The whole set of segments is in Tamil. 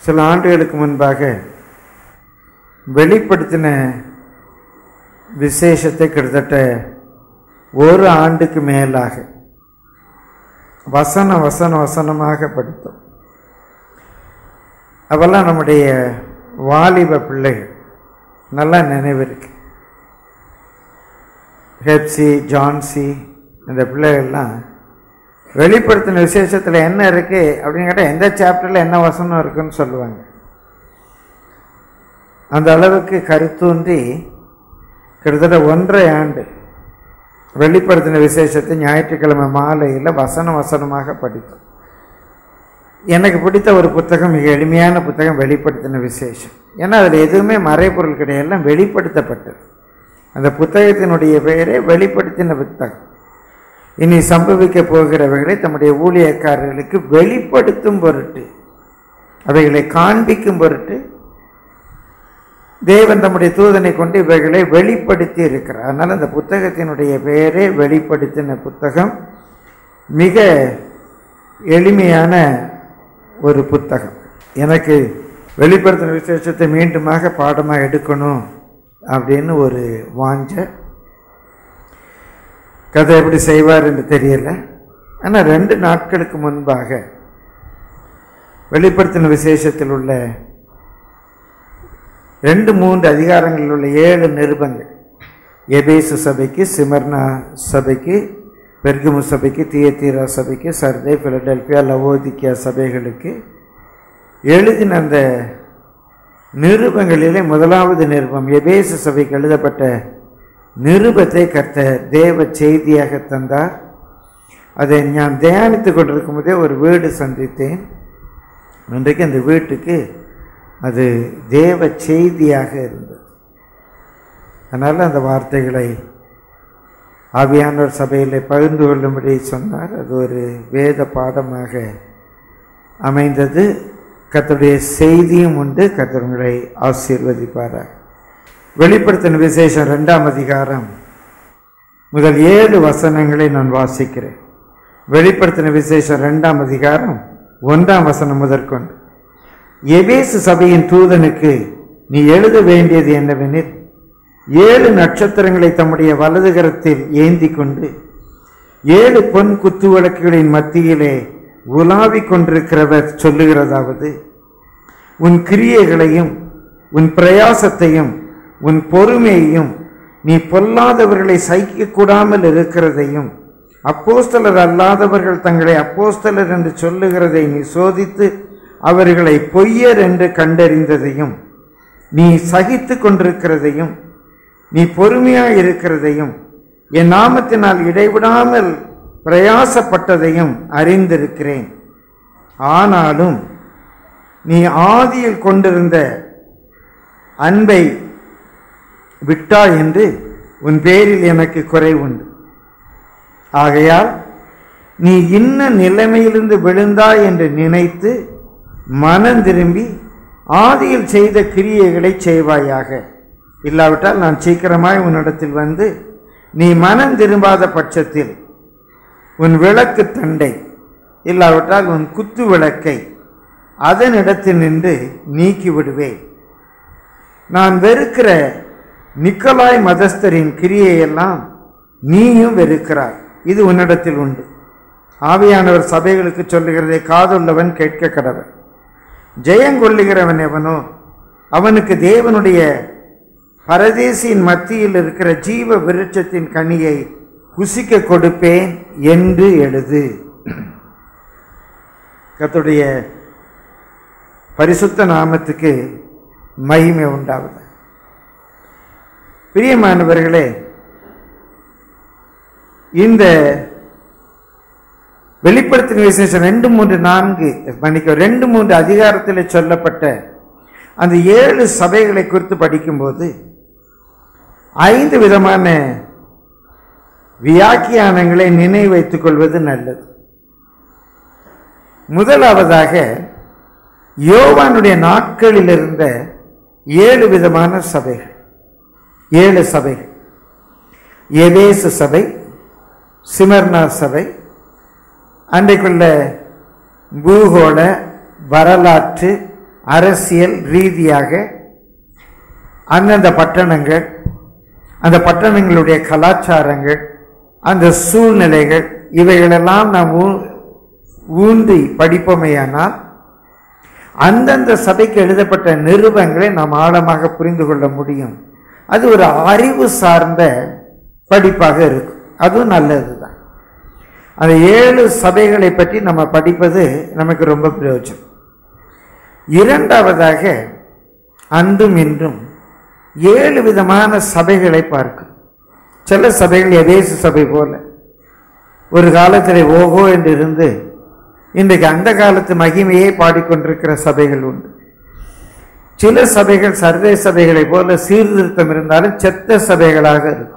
சில ஆண்டுகளுக்கு முன்பாக வெளிப்படுத்தின விசேஷத்தை கிட்டத்தட்ட ஒரு ஆண்டுக்கு மேலாக வசன வசன வசனமாக படித்தோம் அவெல்லாம் நம்முடைய வாலிப பிள்ளைகள் நல்லா நினைவிருக்கு ஹெப்சி ஜான்சி இந்த பிள்ளைகள்லாம் வெளிப்படுத்தின விசேஷத்தில் என்ன இருக்கு அப்படின்னு கேட்டால் எந்த சாப்டரில் என்ன வசனம் இருக்குன்னு சொல்லுவாங்க அந்த அளவுக்கு கருத்தூன்றி கிட்டத்தட்ட ஒன்றரை ஆண்டு வெளிப்படுத்தின விசேஷத்தை ஞாயிற்றுக்கிழமை மாலையில் வசன வசனமாக படித்தோம் எனக்கு பிடித்த ஒரு புத்தகம் மிக எளிமையான புத்தகம் வெளிப்படுத்தின விசேஷம் ஏன்னா அதில் எதுவுமே மறைபொருள் கிடையாது எல்லாம் வெளிப்படுத்தப்பட்டது அந்த புத்தகத்தினுடைய பெயரே வெளிப்படுத்தின புத்தகம் இனி சம்பவிக்க போகிறவைகளை தம்முடைய ஊழியக்காரர்களுக்கு வெளிப்படுத்தும் பொருட்டு அவைகளை காண்பிக்கும் பொருட்டு தேவன் தம்முடைய தூதனை கொண்டு இவைகளை வெளிப்படுத்தி இருக்கிறார் அதனால் அந்த புத்தகத்தினுடைய பெயரே வெளிப்படுத்தின புத்தகம் மிக எளிமையான ஒரு புத்தகம் எனக்கு வெளிப்படுத்தின விசேஷத்தை மீண்டுமாக பாடமாக எடுக்கணும் அப்படின்னு ஒரு வாஞ்ச கதை எப்படி செய்வார் என்று தெரியல ஆனால் ரெண்டு நாட்களுக்கு முன்பாக வெளிப்படுத்தின விசேஷத்தில் உள்ள ரெண்டு மூன்று அதிகாரங்களில் உள்ள ஏழு நிருபங்கள் எபேசு சபைக்கு சிமர்னா சபைக்கு பெர்குமு சபைக்கு தியத்தீரா சபைக்கு சர்தே பிலடெல்பியா லவோதிக்கியா சபைகளுக்கு எழுதின அந்த நிருபங்களிலே முதலாவது நிருபம் எபேசு சபைக்கு எழுதப்பட்ட நிருபத்தை கர்த்த தேவ செய்தியாக தந்தார் அதை நான் தியானித்து கொண்டிருக்கும் போதே ஒரு வீடு சந்தித்தேன் இன்றைக்கு அந்த வீட்டுக்கு அது தேவ செய்தியாக இருந்தது அதனால் அந்த வார்த்தைகளை ஆவியானவர் சபையில் பகிர்ந்து கொள்ளும்படி சொன்னார் அது ஒரு வேத பாடமாக அமைந்தது கத்தருடைய செய்தியும் உண்டு கத்தருங்களை ஆசீர்வதிப்பாரார் வெளிப்படுத்தின விசேஷம் ரெண்டாம் அதிகாரம் முதல் ஏழு வசனங்களை நான் வாசிக்கிறேன் வெளிப்படுத்தின விசேஷம் ரெண்டாம் அதிகாரம் ஒன்றாம் வசனம் முதற்கொண்டு எபேசு சபையின் தூதனுக்கு நீ எழுத வேண்டியது என்னவெனில் ஏழு நட்சத்திரங்களை தம்முடைய வலது கரத்தில் ஏந்தி கொண்டு ஏழு பொன் குத்து விளக்குகளின் மத்தியிலே உலாவிக் கொண்டிருக்கிறவர் சொல்லுகிறதாவது உன் கிரியைகளையும் உன் பிரயாசத்தையும் உன் பொறுமையையும் நீ பொல்லாதவர்களை சகிக்கக்கூடாமல் இருக்கிறதையும் அப்போஸ்தலர் அல்லாதவர்கள் தங்களை அப்போஸ்தலர் என்று சொல்லுகிறதை நீ சோதித்து அவர்களை பொய்யர் என்று கண்டறிந்ததையும் நீ சகித்து கொண்டிருக்கிறதையும் நீ பொறுமையாய் இருக்கிறதையும் என் நாமத்தினால் இடைவிடாமல் பிரயாசப்பட்டதையும் அறிந்திருக்கிறேன் ஆனாலும் நீ ஆதியில் கொண்டிருந்த அன்பை விட்டா என்று உன் பேரில் எனக்கு குறைவுண்டு ஆகையால் நீ இன்ன நிலைமையிலிருந்து விழுந்தாய் என்று நினைத்து மனம் திரும்பி ஆதியில் செய்த கிரியைகளை செய்வாயாக இல்லாவிட்டால் நான் சீக்கிரமாய் உன்னிடத்தில் வந்து நீ மனம் திரும்பாத பட்சத்தில் உன் விளக்கு தண்டை இல்லாவிட்டால் உன் குத்து விளக்கை அதனிடத்தில் நின்று நீக்கி விடுவேன் நான் வெறுக்கிற நிக்கலாய் மதஸ்தரின் கிரியையெல்லாம் நீயும் வெறுக்கிறாய் இது உன்னிடத்தில் உண்டு ஆவியானவர் சபைகளுக்கு சொல்லுகிறதை காதுள்ளவன் கேட்க கடவன் ஜெயங்கொள்ளுகிறவன் எவனோ அவனுக்கு தேவனுடைய பரதேசியின் மத்தியில் இருக்கிற ஜீவ விருட்சத்தின் கனியை புசிக்க கொடுப்பேன் என்று எழுது கத்துடைய பரிசுத்த நாமத்துக்கு மகிமை உண்டாவது பிரியமானவர்களே இந்த வெளிப்படுத்தின விசேஷம் ரெண்டு மூன்று நான்கு மன்னிக்க ரெண்டு மூன்று அதிகாரத்தில் சொல்லப்பட்ட அந்த ஏழு சபைகளை குறித்து படிக்கும்போது ஐந்து விதமான வியாக்கியானங்களை நினைவு வைத்துக் கொள்வது நல்லது முதலாவதாக யோவானுடைய நாட்களில் இருந்த ஏழு விதமான சபைகள் ஏழு சபைகள் எவேசு சபை சிமர்னா சபை அன்றைக்குள்ள பூகோள வரலாற்று அரசியல் ரீதியாக அந்தந்த பட்டணங்கள் அந்த பட்டணங்களுடைய கலாச்சாரங்கள் அந்த சூழ்நிலைகள் இவைகளெல்லாம் நாம் ஊ- ஊன்றி படிப்போமேயானால் அந்தந்த சபைக்கு எழுதப்பட்ட நிருபங்களை நாம் ஆழமாக புரிந்து கொள்ள முடியும் அது ஒரு அறிவு சார்ந்த படிப்பாக இருக்கும் அதுவும் நல்லதுதான் அந்த ஏழு சபைகளை பற்றி நம்ம படிப்பது நமக்கு ரொம்ப பிரயோஜனம் இரண்டாவதாக அன்றும் இன்றும் ஏழு விதமான சபைகளை பார்க்கும் சில சபைகள் எதேசு சபை போல ஒரு காலத்தில் ஓஹோ என்று இருந்து இன்றைக்கு அந்த காலத்து மகிமையை பாடிக்கொண்டிருக்கிற சபைகள் உண்டு சில சபைகள் சர்வே சபைகளைப் போல சீர்திருத்தம் இருந்தாலும் செத்த சபைகளாக இருக்கும்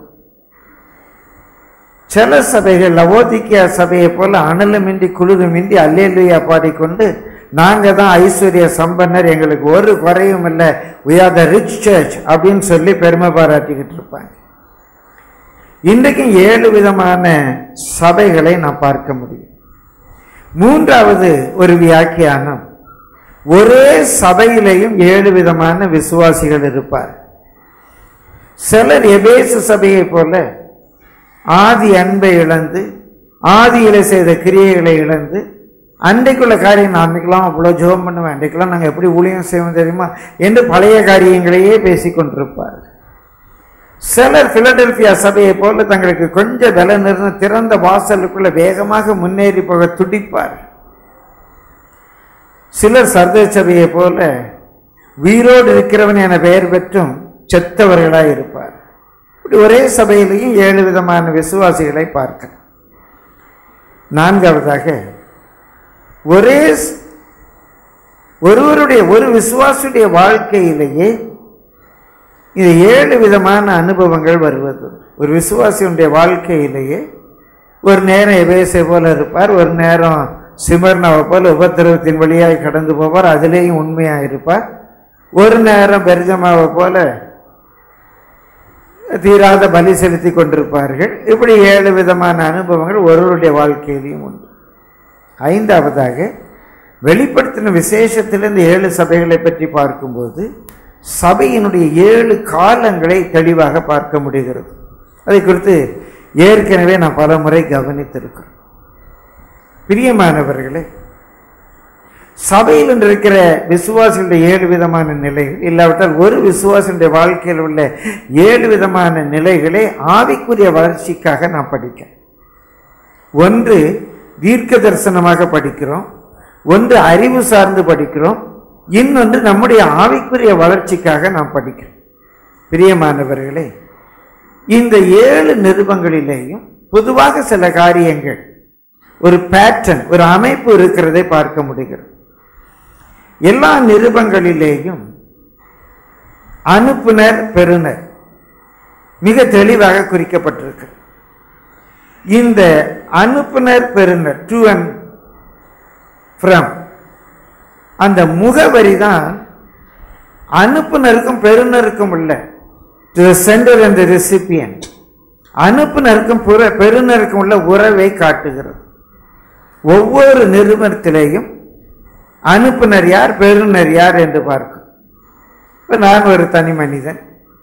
சில சபைகள் லவோதிக்கியா சபையை போல அனலுமின்றி குளிருமின்றி அல்லேலுயா பாடிக்கொண்டு நாங்க தான் ஐஸ்வர்ய சம்பன்னர் எங்களுக்கு ஒரு குறையும் இல்லை we are the rich church அப்படின்னு சொல்லி பெருமை பாராட்டிக்கிட்டு இருப்பாங்க இன்றைக்கும் ஏழு விதமான சபைகளை நாம் பார்க்க முடியும் மூன்றாவது ஒரு வியாக்கியானம் ஒரே சபையிலேயும் ஏழு விதமான விசுவாசிகள் இருப்பார் சிலர் எபேசு சபையை போல ஆதி அன்பை இழந்து ஆதியில செய்த கிரியைகளை இழந்து அன்றைக்குள்ள காரியம் நான் அன்றைக்கெல்லாம் அவ்வளோ ஜெபம் பண்ணுவேன் அன்றைக்கெல்லாம் நாங்கள் எப்படி ஊழியம் செய்வோம் தெரியுமா என்று பழைய காரியங்களையே பேசிக் கொண்டிருப்பார் சிலர் பிலடெல்பியா சபையை போல தங்களுக்கு கொஞ்சம் பலம் நிறுத்த திறந்த வாசலுக்குள்ள வேகமாக முன்னேறி போக துடிப்பார் சிலர் சர்தை சபையை போல உயிரோடு இருக்கிறவன் என பெயர் பெற்றும் செத்தவர்களாய் இருப்பார் இப்படி ஒரே சபையிலேயும் ஏழு விதமான விசுவாசிகளை பார்க்க நான்காவதாக ஒரே ஸ்- ஒருவருடைய ஒரு விசுவாசியுடைய வாழ்க்கையிலேயே இது ஏழு விதமான அனுபவங்கள் வருவது ஒரு விசுவாசியுடைய வாழ்க்கையிலேயே ஒரு நேரம் எபேசை போல இருப்பார் ஒரு நேரம் சிமர்னாவை போல உபத்திரவத்தின் வழியாய் கடந்து போவார் அதிலேயும் உண்மையாக இருப்பார் ஒரு நேரம் பெர்ஜமாவை போல தீராத பலி செலுத்தி கொண்டிருப்பார்கள் இப்படி ஏழு விதமான அனுபவங்கள் ஒருவருடைய வாழ்க்கையிலையும் உண்டு ஐந்தாவதாக வெளிப்படுத்தின விசேஷத்தில் இந்த ஏழு சபைகளை பற்றி பார்க்கும்போது சபையினுடைய ஏழு காலங்களை தெளிவாக பார்க்க முடிகிறது அதை குறித்து ஏற்கனவே நான் பல முறை கவனித்திருக்கிறேன் பிரியமானவர்களே சபையில் இன்று இருக்கிற விசுவாசிகளுடைய ஏழு விதமான நிலைகள் இல்லாவிட்டால் ஒரு விசுவாசியுடைய வாழ்க்கையில் உள்ள ஏழு விதமான நிலைகளை ஆவிக்குரிய வளர்ச்சிக்காக நாம் படிக்க ஒன்று தீர்க்க தரிசனமாக படிக்கிறோம் ஒன்று அறிவு சார்ந்து படிக்கிறோம் இன்னொன்று நம்முடைய ஆவிக்குரிய வளர்ச்சிக்காக நாம் படிக்கிறோம் பிரியமானவர்களே இந்த ஏழு நிருபங்களிலேயும் பொதுவாக சில காரியங்கள் ஒரு பேட்டர்ன் ஒரு அமைப்பு இருக்கிறதை பார்க்க முடிகிறது எல்லா நிருபங்களிலேயும் அனுப்புனர் பெறுனர் மிக தெளிவாக குறிக்கப்பட்டிருக்கு இந்த அனுப்புனர் பெறுனர் டு அண்ட் ஃப்ரம் அந்த முகவரி தான் அனுப்புனருக்கும் பெறுநருக்கும் உள்ள டு சென்டர் அண்ட் ரெசிபியன்ட் அனுப்புனருக்கும் புற பெறுநருக்கும் உள்ள உறவை காட்டுகிறது ஒவ்வொரு நிறுவனத்திலேயும் அனுப்புனர் யார் பெறுநர் யார் என்று பார்க்கும் இப்போ நான் ஒரு தனி மனிதன்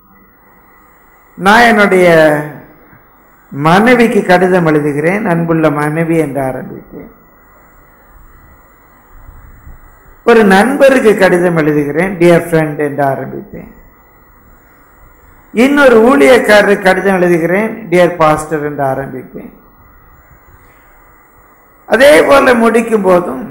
நான் என்னுடைய மனைவிக்கு கடிதம் எழுதுகிறேன் அன்புள்ள மனைவி என்று ஆரம்பித்தேன் ஒரு நண்பருக்கு கடிதம் எழுதுகிறேன் டியர் ஃப்ரெண்ட் என்று ஆரம்பிப்பேன் இன்னொரு ஊழியக்காரருக்கு கடிதம் எழுதுகிறேன் டியர் பாஸ்டர் என்று ஆரம்பிப்பேன் அதே போல முடிக்கும் போதும்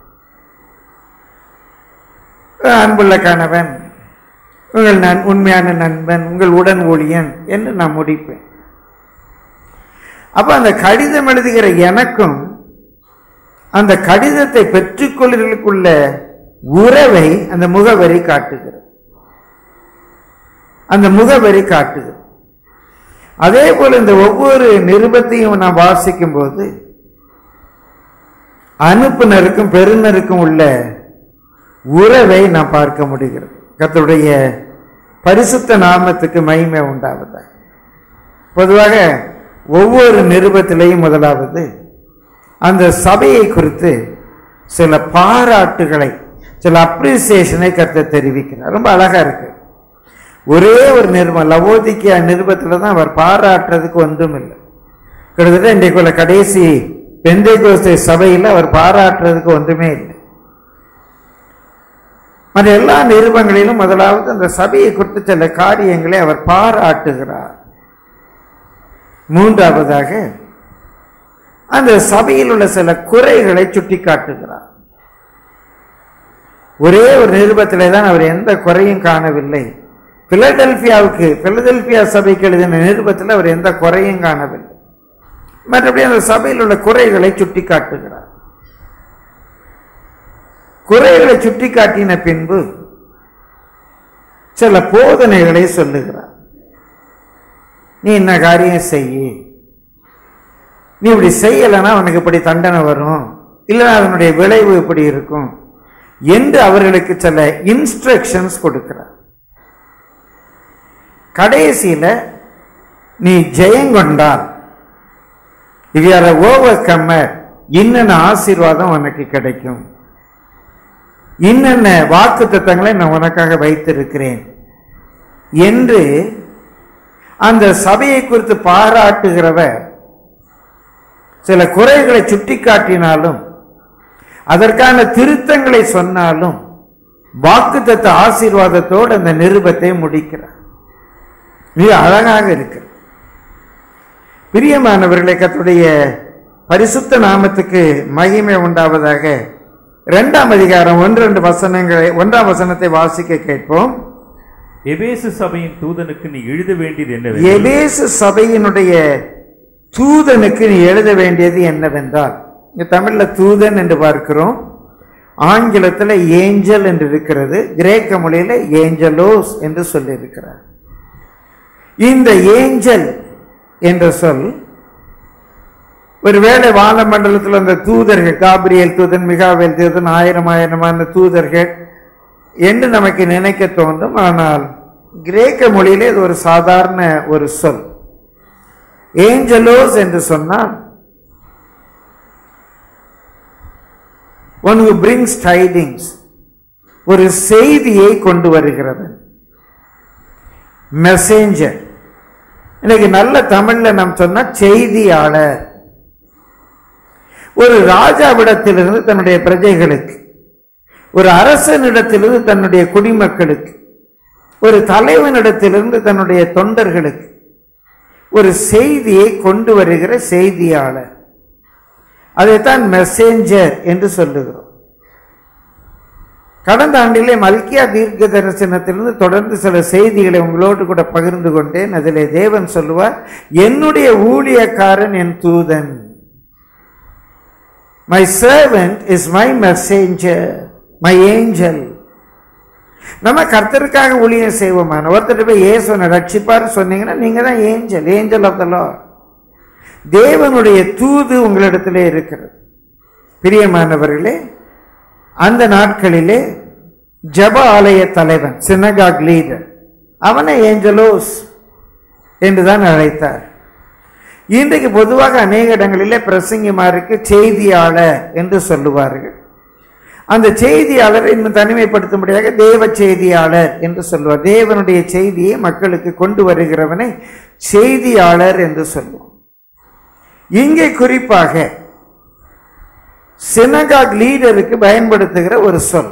அன்புள்ள கணவன் உங்கள் நன் உண்மையான நண்பன் உங்கள் உடன் ஊழியன் என்று நான் முடிப்பேன் அப்ப அந்த கடிதம் எழுதுகிற எனக்கும் அந்த கடிதத்தை பெற்றுக்கொள்ளுக்குள்ள உறவை அந்த முகவரி காட்டுகிறது அந்த முகவரி காட்டுகிறது அதே போல இந்த ஒவ்வொரு நிருபத்தையும் நான் வாசிக்கும் போது அனுப்புனருக்கும் பெறுநருக்கும் உள்ள உறவை நான் பார்க்க முடிகிறது கர்த்தருடைய பரிசுத்த நாமத்துக்கு மகிமை உண்டாவதாக பொதுவாக ஒவ்வொரு நிருபத்திலேயும் முதலாவது அந்த சபையை குறித்து சில பாராட்டுகளை சில அப்ரிசியேஷனை கருத்தை தெரிவிக்கிறார் ரொம்ப அழகா இருக்கு ஒரே ஒரு நிருபம் லவோதிக்கியா நிருபத்தில் தான் அவர் பாராட்டுறதுக்கு ஒன்றும் இல்லை கிட்டத்தட்ட இன்றைக்குள்ள கடைசி பெந்தைகோஸ்தை சபையில் அவர் பாராட்டுறதுக்கு ஒன்றுமே இல்லை மற்ற எல்லா நிருபங்களிலும் முதலாவது அந்த சபையை குறித்து சில காரியங்களை அவர் பாராட்டுகிறார் மூன்றாவதாக அந்த சபையில் உள்ள சில குறைகளை சுட்டிக்காட்டுகிறார் ஒரே ஒரு நிருபத்திலே தான் அவர் எந்த குறையும் காணவில்லை பிலடெல்பியாவுக்கு பிலடெல்பியா சபைக்கு எழுதின நிருபத்தில் அவர் எந்த குறையும் காணவில்லை மற்றபடி அந்த சபையில் உள்ள குறைகளை சுட்டிக்காட்டுகிறார் குறைகளை சுட்டிக்காட்டின பின்பு சில போதனைகளை சொல்லுகிறார் நீ என்ன காரியம் செய்ய நீ இப்படி செய்யலைன்னா உனக்கு இப்படி தண்டனை வரும் இல்லைன்னா அதனுடைய விளைவு இப்படி இருக்கும் என்று அவர்களுக்கு சில இன்ஸ்ட்ரக்ஷன்ஸ் கொடுக்கிறார் கடைசியில நீ ஜெயங்கொண்டால் இது யார ஓவர் கம்மர் இன்னென்ன ஆசீர்வாதம் உனக்கு கிடைக்கும் இன்னென்ன வாக்கு தத்தங்களை நான் உனக்காக வைத்திருக்கிறேன் என்று அந்த சபையை குறித்து பாராட்டுகிறவர் சில குறைகளை சுட்டிக்காட்டினாலும் அதற்கான திருத்தங்களை சொன்னாலும் வாக்குத்தத்த ஆசீர்வாதத்தோடு அந்த நிருபத்தை முடிக்கிறார் மிக அழகாக இருக்கு பிரியமானவர்களை கத்துடைய பரிசுத்த நாமத்துக்கு மகிமை உண்டாவதாக இரண்டாம் அதிகாரம் ஒன்று ரெண்டு வசனங்களை ஒன்றாம் வசனத்தை வாசிக்க கேட்போம் எபேசு சபையின் தூதனுக்கு நீ எழுத வேண்டியது என்னவென்றால் எபேசு சபையினுடைய தூதனுக்கு நீ எழுத வேண்டியது என்னவென்றால் இங்க தமிழ்ல தூதன் என்று பார்க்கிறோம் ஆங்கிலத்தில் ஏஞ்சல் என்று இருக்கிறது கிரேக்க மொழியில ஏஞ்சலோஸ் என்று சொல்லி இருக்கிறார் இந்த ஏஞ்சல் என்ற சொல் ஒருவேளை வானமண்டலத்தில் அந்த தூதர்கள் காபிரியல் தூதன் மிகாவேல் தூதன் ஆயிரம் ஆயிரமான தூதர்கள் என்று நமக்கு நினைக்க தோன்றும் ஆனால் கிரேக்க மொழியிலே இது ஒரு சாதாரண ஒரு சொல் ஏஞ்சலோஸ் என்று சொன்னால் ஒன் who brings tidings ஒரு செய்தியை கொண்டு வருகிறது மெசேஞ்சர் இன்னைக்கு நல்ல தமிழ்ல நாம் சொன்னா செய்தியாளர் ஒரு ராஜாவிடத்திலிருந்து தன்னுடைய பிரஜைகளுக்கு ஒரு அரசனிடத்திலிருந்து தன்னுடைய குடிமக்களுக்கு ஒரு தலைவனிடத்திலிருந்து தன்னுடைய தொண்டர்களுக்கு ஒரு செய்தியை கொண்டு வருகிற செய்தியாளர் அதைத்தான் மெசேஞ்சர் என்று சொல்லுகிறோம் கடந்த ஆண்டிலே மல்கியா தீர்க்க தரிசனத்திலிருந்து தொடர்ந்து சில செய்திகளை உங்களோடு கூட பகிர்ந்து கொண்டேன் அதிலே தேவன் சொல்லுவார் என்னுடைய ஊழியக்காரன் என் தூதன் my servant is my messenger my angel நம்ம கர்த்தருக்காக ஊழியம் செய்வோமான ஒருத்தர் போய் ஏசுவனை ரட்சிப்பார் சொன்னீங்கன்னா நீங்க தான் angel angel of the Lord தேவனுடைய தூது உங்களிடத்திலே இருக்கிறது பிரியமானவர்களே அந்த நாட்களிலே ஜப ஆலய தலைவன் சினகாக் லீடர் அவனை ஏஞ்சலோஸ் என்றுதான் அழைத்தார் இன்றைக்கு பொதுவாக அநேக இடங்களிலே பிரசங்கிமாருக்கு செய்தியாளர் என்று சொல்லுவார்கள் அந்த செய்தியாளரை இன்னும் தனிமைப்படுத்தும்படியாக தேவ செய்தியாளர் என்று சொல்லுவார் தேவனுடைய செய்தியை மக்களுக்கு கொண்டு வருகிறவனை செய்தியாளர் என்று சொல்லுவோம் இங்கே குறிப்பாக சினகாக் லீடருக்கு பயன்படுத்துகிற ஒரு சொல்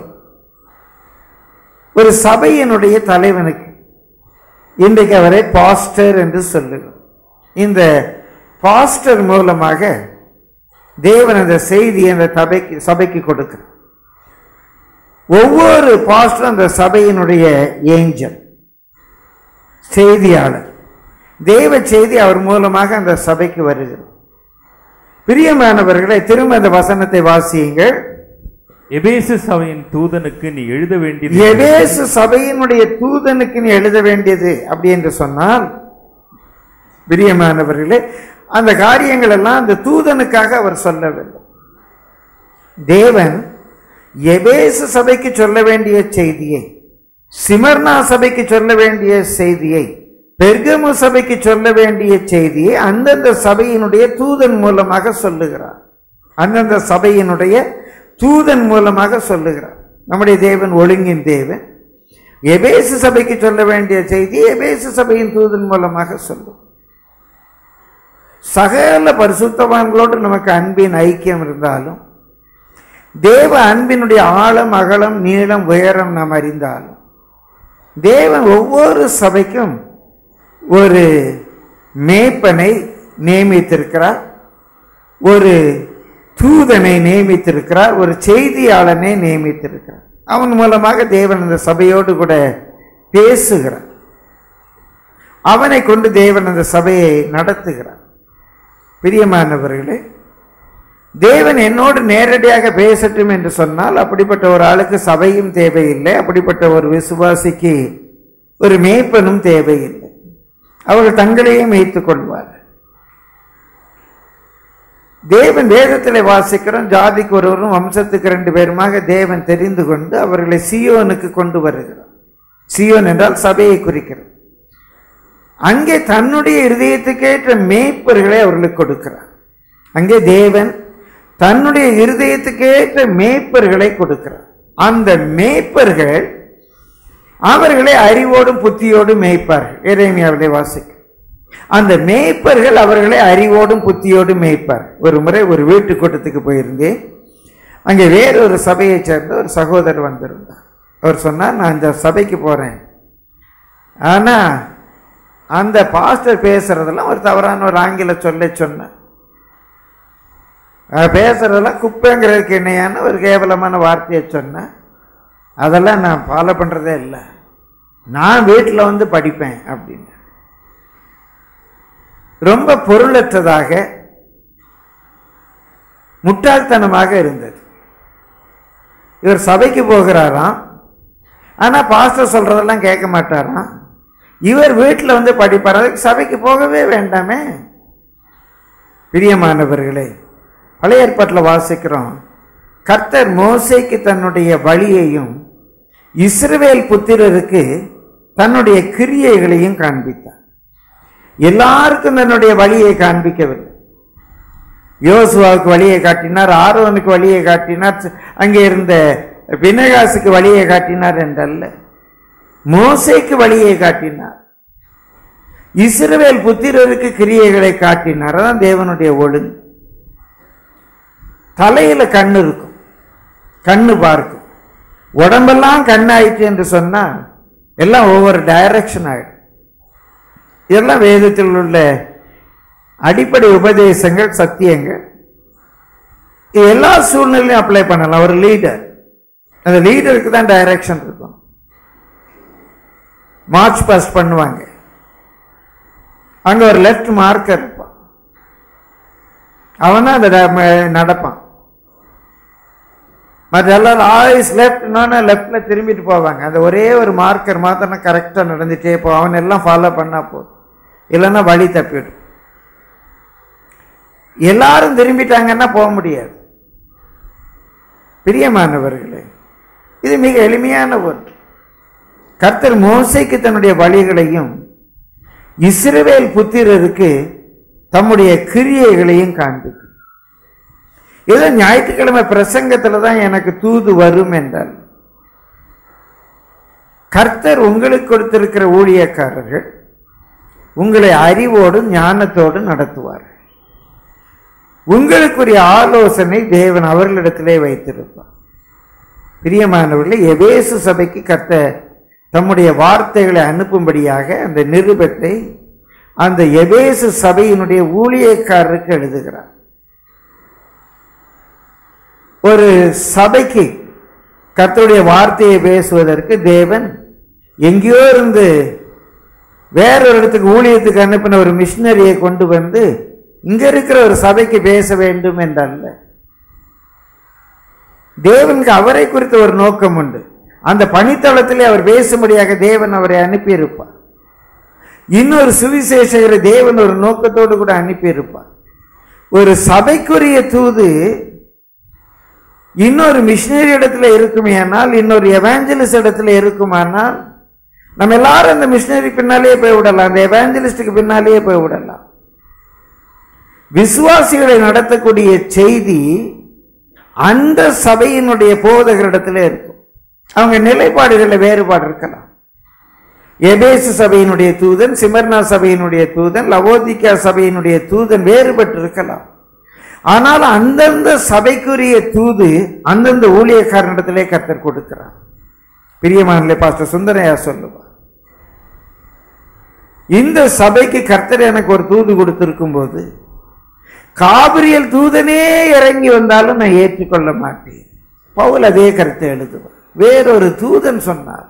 ஒரு சபையினுடைய தலைவனுக்கு இன்றைக்கு அவரை பாஸ்டர் என்று சொல்லுகிறோம் இந்த பாஸ்டர் மூலமாக தேவன் அந்த செய்தி அந்த சபைக்கு சபைக்கு கொடுக்கிறார் ஒவ்வொரு பாஸ்டரும் அந்த சபையினுடைய ஏஞ்சல் செய்தியாளர் தேவ செய்தி அவர் மூலமாக அந்த சபைக்கு வருகிறது பிரியமானவர்களை திரும்ப அந்த வசனத்தை வாசியுங்கள் எபேசு சபையின் தூதனுக்கு நீ எழுத வேண்டியது எபேசு சபையினுடைய தூதனுக்கு நீ எழுத வேண்டியது அப்படி என்று சொன்னால் பிரியமானவர்களே அந்த காரியங்கள் எல்லாம் அந்த தூதனுக்காக அவர் சொல்லவில்லை தேவன் எபேசு சபைக்கு சொல்ல வேண்டிய செய்தியை சிமர்னா சபைக்கு சொல்ல வேண்டிய செய்தியை பெர்கமு சபைக்கு சொல்ல வேண்டிய செய்தியை அந்தந்த சபையினுடைய தூதன் மூலமாக சொல்லுகிறார் அந்தந்த சபையினுடைய தூதன் மூலமாக சொல்லுகிறார் நம்முடைய தேவன் ஒழுங்கின் தேவன் எபேசு சபைக்கு சொல்ல வேண்டிய செய்தி எபேசு சபையின் தூதன் மூலமாக சொல்லும் சகல பரிசுத்தவான்களோடு நமக்கு அன்பின் ஐக்கியம் இருந்தாலும் தேவ அன்பினுடைய ஆழம் அகலம் நீளம் உயரம் நாம் அறிந்தாலும் தேவன் ஒவ்வொரு சபைக்கும் ஒரு மேய்ப்பனை நியமித்திருக்கிறார் ஒரு தூதனை நியமித்திருக்கிறார் ஒரு செய்தியாளனை நியமித்திருக்கிறார் அவன் மூலமாக தேவன் அந்த சபையோடு கூட பேசுகிறார் அவனை கொண்டு தேவன் அந்த சபையை நடத்துகிறார் பிரியமானவர்களே தேவன் என்னோடு நேரடியாக பேசட்டும் என்று சொன்னால் அப்படிப்பட்ட ஒரு ஆளுக்கு சபையும் தேவையில்லை அப்படிப்பட்ட ஒரு விசுவாசிக்கு ஒரு மேய்ப்பனும் தேவையில்லை அவர்கள் தங்களையே மேய்த்துக் கொள்வார்கள் தேவன் வேதத்திலே வாசிக்கிறோம் ஜாதிக்கு ஒருவரும் வம்சத்துக்கு ரெண்டு பேருமாக தேவன் தெரிந்து கொண்டு அவர்களை சியோனுக்கு கொண்டு வருகிறார் சியோன் என்றால் சபையை குறிக்கிறது அங்கே தன்னுடைய இருதயத்துக்கேற்ற மேய்ப்பர்களை அவர்களுக்கு கொடுக்கிறார் அங்கே தேவன் தன்னுடைய இருதயத்துக்கேற்ற மேய்ப்பர்களை கொடுக்கிறார் அந்த மேய்ப்பர்கள் அவர்களை அறிவோடும் புத்தியோடும் மேய்ப்பார்கள் இறைமையாவிலே வாசிக்க அந்த மேய்ப்பர்கள் அவர்களை அறிவோடும் புத்தியோடும் மேய்ப்பார் ஒரு முறை ஒரு வீட்டு கூட்டத்துக்கு போயிருந்தேன் அங்கே வேறொரு சபையைச் சேர்ந்த ஒரு சகோதரர் வந்திருந்தார் அவர் சொன்னார் நான் இந்த சபைக்கு போறேன் ஆனா அந்த பாஸ்டர் பேசுறதெல்லாம் ஒரு தவறான ஒரு ஆங்கில சொல்ல சொன்னேன் அவர் பேசுறதெல்லாம் குப்பைங்கிறதுக்கு இணையான ஒரு கேவலமான வார்த்தையை சொன்னேன் அதெல்லாம் நான் ஃபாலோ பண்றதே இல்லை நான் வீட்டில் வந்து படிப்பேன் அப்படின்னு ரொம்ப பொருளற்றதாக முட்டாள்தனமாக இருந்தது இவர் சபைக்கு போகிறாராம் ஆனா பாஸ்டர் சொல்றதெல்லாம் கேட்க மாட்டாராம் இவர் வீட்டில் வந்து படிப்பார் அதுக்கு சபைக்கு போகவே வேண்டாமே பிரியமானவர்களே பழைய ஏற்பாட்டில் வாசிக்கிறோம் கர்த்தர் மோசைக்கு தன்னுடைய வழியையும் இஸ்ரவேல் புத்திரருக்கு தன்னுடைய கிரியைகளையும் காண்பித்தார் எல்லாருக்கும் தன்னுடைய வழியை காண்பிக்கவில்லை யோசுவாவுக்கு வழியை காட்டினார் ஆரோனுக்கு வழியை காட்டினார் அங்கே இருந்த பினகாசுக்கு வழியை காட்டினார் என்றல்ல மோசைக்கு வழியை காட்டினார் இஸ்ரவேல் புத்திரருக்கு கிரியைகளை காட்டினார் அதான் தேவனுடைய ஒழுங்கு தலையில கண்ணு இருக்கும் கண்ணு பார்க்கும் உடம்பெல்லாம் கண்ணாயிற்று என்று சொன்னா எல்லாம் ஒவ்வொரு டைரக்ஷன் ஆயிடும் இதெல்லாம் வேதத்தில் உள்ள அடிப்படை உபதேசங்கள் சத்தியங்கள் இது எல்லா சூழ்நிலையும் அப்ளை பண்ணலாம் ஒரு லீடர் அந்த லீடருக்கு தான் டைரக்ஷன் இருக்கும் மார்ச் பாஸ்ட் பண்ணுவாங்க அங்க ஒரு லெஃப்ட் மார்க்கர் இருப்பான் அவன் தான் அந்த ட- நடப்பான் மற்ற எல்லாரும் ஆயுஸ் லெஃப்ட்னா லெஃப்ட்ல திரும்பிட்டு போவாங்க அந்த ஒரே ஒரு மார்க்கர் மாத்திரம் கரெக்டா நடந்துட்டே போ அவன் எல்லாம் ஃபாலோ பண்ணா போதும் இல்லைன்னா வழி தப்பிடும் எல்லாரும் திரும்பிட்டாங்கன்னா போக முடியாது பிரியமானவர்களே இது மிக எளிமையான ஒன்று கர்த்தர் மோசைக்கு தன்னுடைய வழிகளையும் இஸ்ரவேல் புத்திரருக்கு தம்முடைய கிரியைகளையும் காண்பிக்கும் ஏதோ ஞாயிற்றுக்கிழமை பிரசங்கத்துல தான் எனக்கு தூது வரும் என்றால் கர்த்தர் உங்களுக்கு கொடுத்திருக்கிற ஊழியக்காரர்கள் உங்களை அறிவோடும் ஞானத்தோடும் நடத்துவார்கள் உங்களுக்குரிய ஆலோசனை தேவன் அவர்களிடத்திலே வைத்திருப்பார் பிரியமானவர்களே எபேசு சபைக்கு கர்த்த தம்முடைய வார்த்தைகளை அனுப்பும்படியாக அந்த நிருபத்தை அந்த எபேசு சபையினுடைய ஊழியக்காரருக்கு எழுதுகிறார் ஒரு சபைக்கு கர்த்தருடைய வார்த்தையை பேசுவதற்கு தேவன் எங்கேயோ இருந்து வேறொரு இடத்துக்கு ஊழியத்துக்கு அனுப்பின ஒரு மிஷினரியை கொண்டு வந்து இங்க இருக்கிற ஒரு சபைக்கு பேச வேண்டும் என்றல்ல தேவனுக்கு அவரை குறித்த ஒரு நோக்கம் உண்டு அந்த பணித்தளத்திலே அவர் பேசும்படியாக தேவன் அவரை அனுப்பியிருப்பார் இன்னொரு சுவிசேஷகரை தேவன் ஒரு நோக்கத்தோடு கூட அனுப்பியிருப்பார் ஒரு சபைக்குரிய தூது இன்னொரு மிஷினரி இடத்துல இருக்குமேயானால் இன்னொரு எவாஞ்சலிஸ்ட் இடத்துல இருக்குமானால் நம்ம எல்லாரும் அந்த மிஷினரி பின்னாலேயே போய் விடலாம் அந்த எவாஞ்சலிஸ்டுக்கு பின்னாலேயே போய் விடலாம் விசுவாசிகளை நடத்தக்கூடிய செய்தி அந்த சபையினுடைய போதகரிடத்துல இருக்கும் அவங்க நிலைப்பாடுகளில் வேறுபாடு இருக்கலாம் எபேசு சபையினுடைய தூதன் சிமர்னா சபையினுடைய தூதன் லவோதிக்கா சபையினுடைய தூதன் வேறுபட்டு இருக்கலாம் ஆனால் அந்தந்த சபைக்குரிய தூது அந்தந்த ஊழியக்காரனிடத்திலே கர்த்தர் கொடுக்கிறார் பிரியமானே பாஸ்டர் சுந்தரையா சொல்லுவார் இந்த சபைக்கு கர்த்தர் எனக்கு ஒரு தூது கொடுத்திருக்கும் போது காபிரியல் தூதனே இறங்கி வந்தாலும் நான் ஏற்றுக்கொள்ள மாட்டேன் பவுல் அதே கருத்தை எழுதுவார் வேறொரு தூதன் சொன்னார்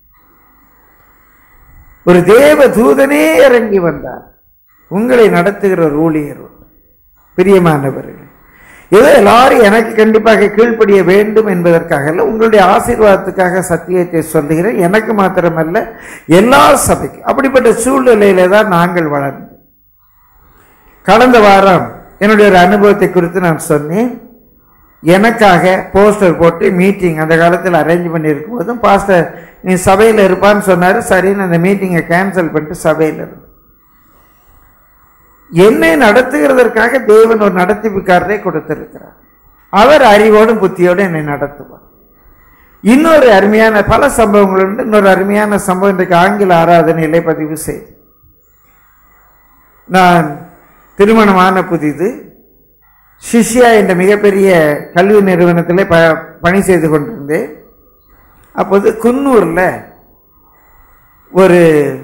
ஒரு தேவ தூதனே இறங்கி வந்தார் உங்களை நடத்துகிற ஒரு ஊழியர் உண்டு. பிரியமானவர்களே ஏதோ எல்லாரும் எனக்கு கண்டிப்பாக கீழ்ப்படிய வேண்டும் என்பதற்காக அல்ல உங்களுடைய ஆசீர்வாதத்துக்காக சத்தியத்தை சொல்லுகிறேன் எனக்கு மாத்திரமல்ல எல்லா சபைக்கு அப்படிப்பட்ட சூழ்நிலையில தான் நாங்கள் வளர்ந்தோம் கடந்த வாரம் என்னுடைய ஒரு அனுபவத்தை குறித்து நான் சொன்னேன் எனக்காக போஸ்டர் போட்டு மீட்டிங் அந்த காலத்தில் அரேஞ்ச் பண்ணியிருக்கும் போதும் பாஸ்டர் நீ சபையில் இருப்பான்னு சொன்னார் சரின்னு அந்த மீட்டிங்கை கேன்சல் பண்ணிட்டு சபையில் இருந்தேன் என்னை நடத்துகிறதற்காக தேவன் ஒரு நடத்திப்புக்காரரை கொடுத்திருக்கிறார் அவர் அறிவோடும் புத்தியோடும் என்னை நடத்துவார் இன்னொரு அருமையான பல சம்பவங்கள் உண்டு இன்னொரு அருமையான சம்பவம் இன்றைக்கு ஆங்கில ஆராதனையிலே பதிவு செய்து நான் திருமணமான புதிது சிஷ்யா என்ற மிகப்பெரிய கல்வி நிறுவனத்தில் ப பணி செய்து கொண்டிருந்தேன் அப்போது குன்னூரில் ஒரு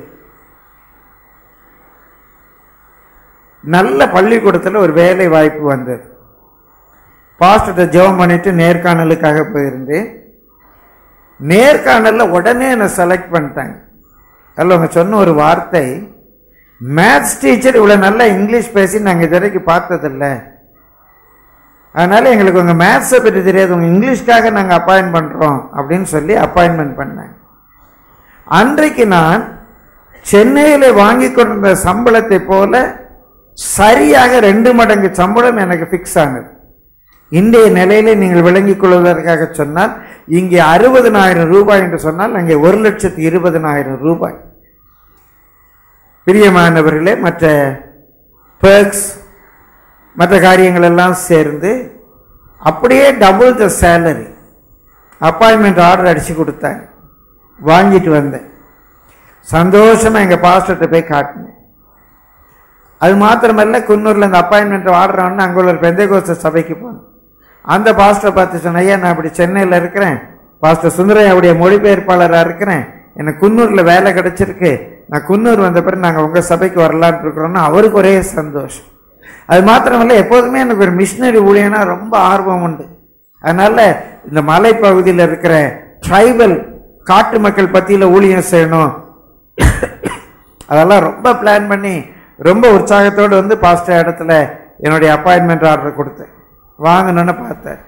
நல்ல பள்ளிக்கூடத்தில் ஒரு வேலை வாய்ப்பு வந்தது பாஸ்டர்கிட்ட ஜெபம் பண்ணிட்டு நேர்காணலுக்காக போயிருந்தேன் நேர்காணலில் உடனே என்னை செலக்ட் பண்ணிட்டாங்க அதில் அவங்க சொன்ன ஒரு வார்த்தை மேத்ஸ் டீச்சர் இவ்வளோ நல்லா இங்கிலீஷ் பேசி நாங்கள் இது வரைக்கும் பார்த்ததில்ல அதனால எங்களுக்கு உங்கள் மேத்ஸை பற்றி தெரியாது உங்கள் இங்கிலீஷ்க்காக நாங்கள் அப்பாயின்ட் பண்ணுறோம் அப்படின்னு சொல்லி அப்பாயின்மெண்ட் பண்ணாங்க அன்றைக்கு நான் சென்னையில் வாங்கி கொண்டிருந்த சம்பளத்தை போல சரியாக ரெண்டு மடங்கு சம்பளம் எனக்கு ஃபிக்ஸ் ஆனது இன்றைய நிலையில நீங்கள் விளங்கிக் கொள்வதற்காக சொன்னால் இங்கே அறுபதனாயிரம் ரூபாய் என்று சொன்னால் அங்கே ஒரு லட்சத்து இருபதனாயிரம் ரூபாய் பிரியமானவர்களே மற்ற பெர்க்ஸ் மற்ற காரியங்கள் எல்லாம் சேர்ந்து அப்படியே double the salary appointment order அடிச்சு கொடுத்தாங்க வாங்கிட்டு வந்தேன் சந்தோஷமா எங்க பாஸ்டர்கிட்ட போய் காட்டினேன் அது மாத்திரமல்ல குன்னூர்ல இந்த அப்பாயின்மெண்ட் ஆர்டர் வந்து அங்கே உள்ள பெந்தகோஸ்த சபைக்கு போனேன் அந்த பாஸ்டரை பார்த்து சொன்னேன் ஐயா நான் இப்படி சென்னையில் இருக்கிறேன் பாஸ்டர் சுந்தரையாவுடைய மொழிபெயர்ப்பாளராக இருக்கிறேன் எனக்கு குன்னூரில் வேலை கிடைச்சிருக்கு நான் குன்னூர் வந்த பிறகு நாங்கள் உங்கள் சபைக்கு வரலான்னு இருக்கிறோன்னு அவருக்கு ஒரே சந்தோஷம் அது மாத்திரமல்ல எப்போதுமே எனக்கு ஒரு மிஷினரி ஊழியனா ரொம்ப ஆர்வம் உண்டு அதனால இந்த மலைப்பகுதியில் இருக்கிற ட்ரைபல் காட்டு மக்கள் பத்தியில் ஊழியம் செய்யணும் அதெல்லாம் ரொம்ப பிளான் பண்ணி ரொம்ப உற்சாகத்தோடு வந்து பாஸ்டர் இடத்துல என்னுடைய அப்பாயின்மெண்ட் ஆர்டர் கொடுத்தேன் வாங்கணும்னு பார்த்தேன்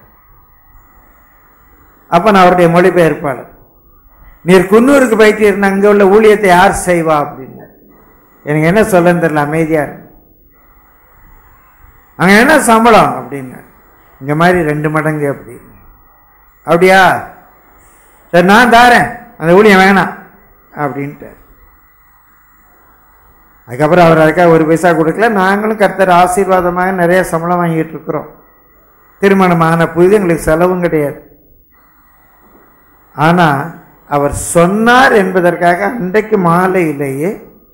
அப்ப நான் அவருடைய மொழிபெயர்ப்பாளர் நீர் குன்னூருக்கு போயிட்டு இருந்த அங்க உள்ள ஊழியத்தை யார் செய்வா அப்படின்னு எனக்கு என்ன சொல்லன்னு தெரியல அமைதியா இருக்கு அங்க என்ன சம்பளம் அப்படின்னு இங்க மாதிரி ரெண்டு மடங்கு அப்படின்னு அப்படியா சரி நான் தாரேன் அந்த ஊழியம் வேணாம் அப்படின்ட்டு அதுக்கப்புறம் அவர் அதுக்காக ஒரு பைசா கொடுக்கல நாங்களும் கர்த்தர் ஆசீர்வாதமாக நிறைய சம்பளம் வாங்கிட்டு இருக்கிறோம் திருமணமான புதிது எங்களுக்கு செலவும் கிடையாது ஆனா அவர் சொன்னார் என்பதற்காக அன்றைக்கு மாலையிலேயே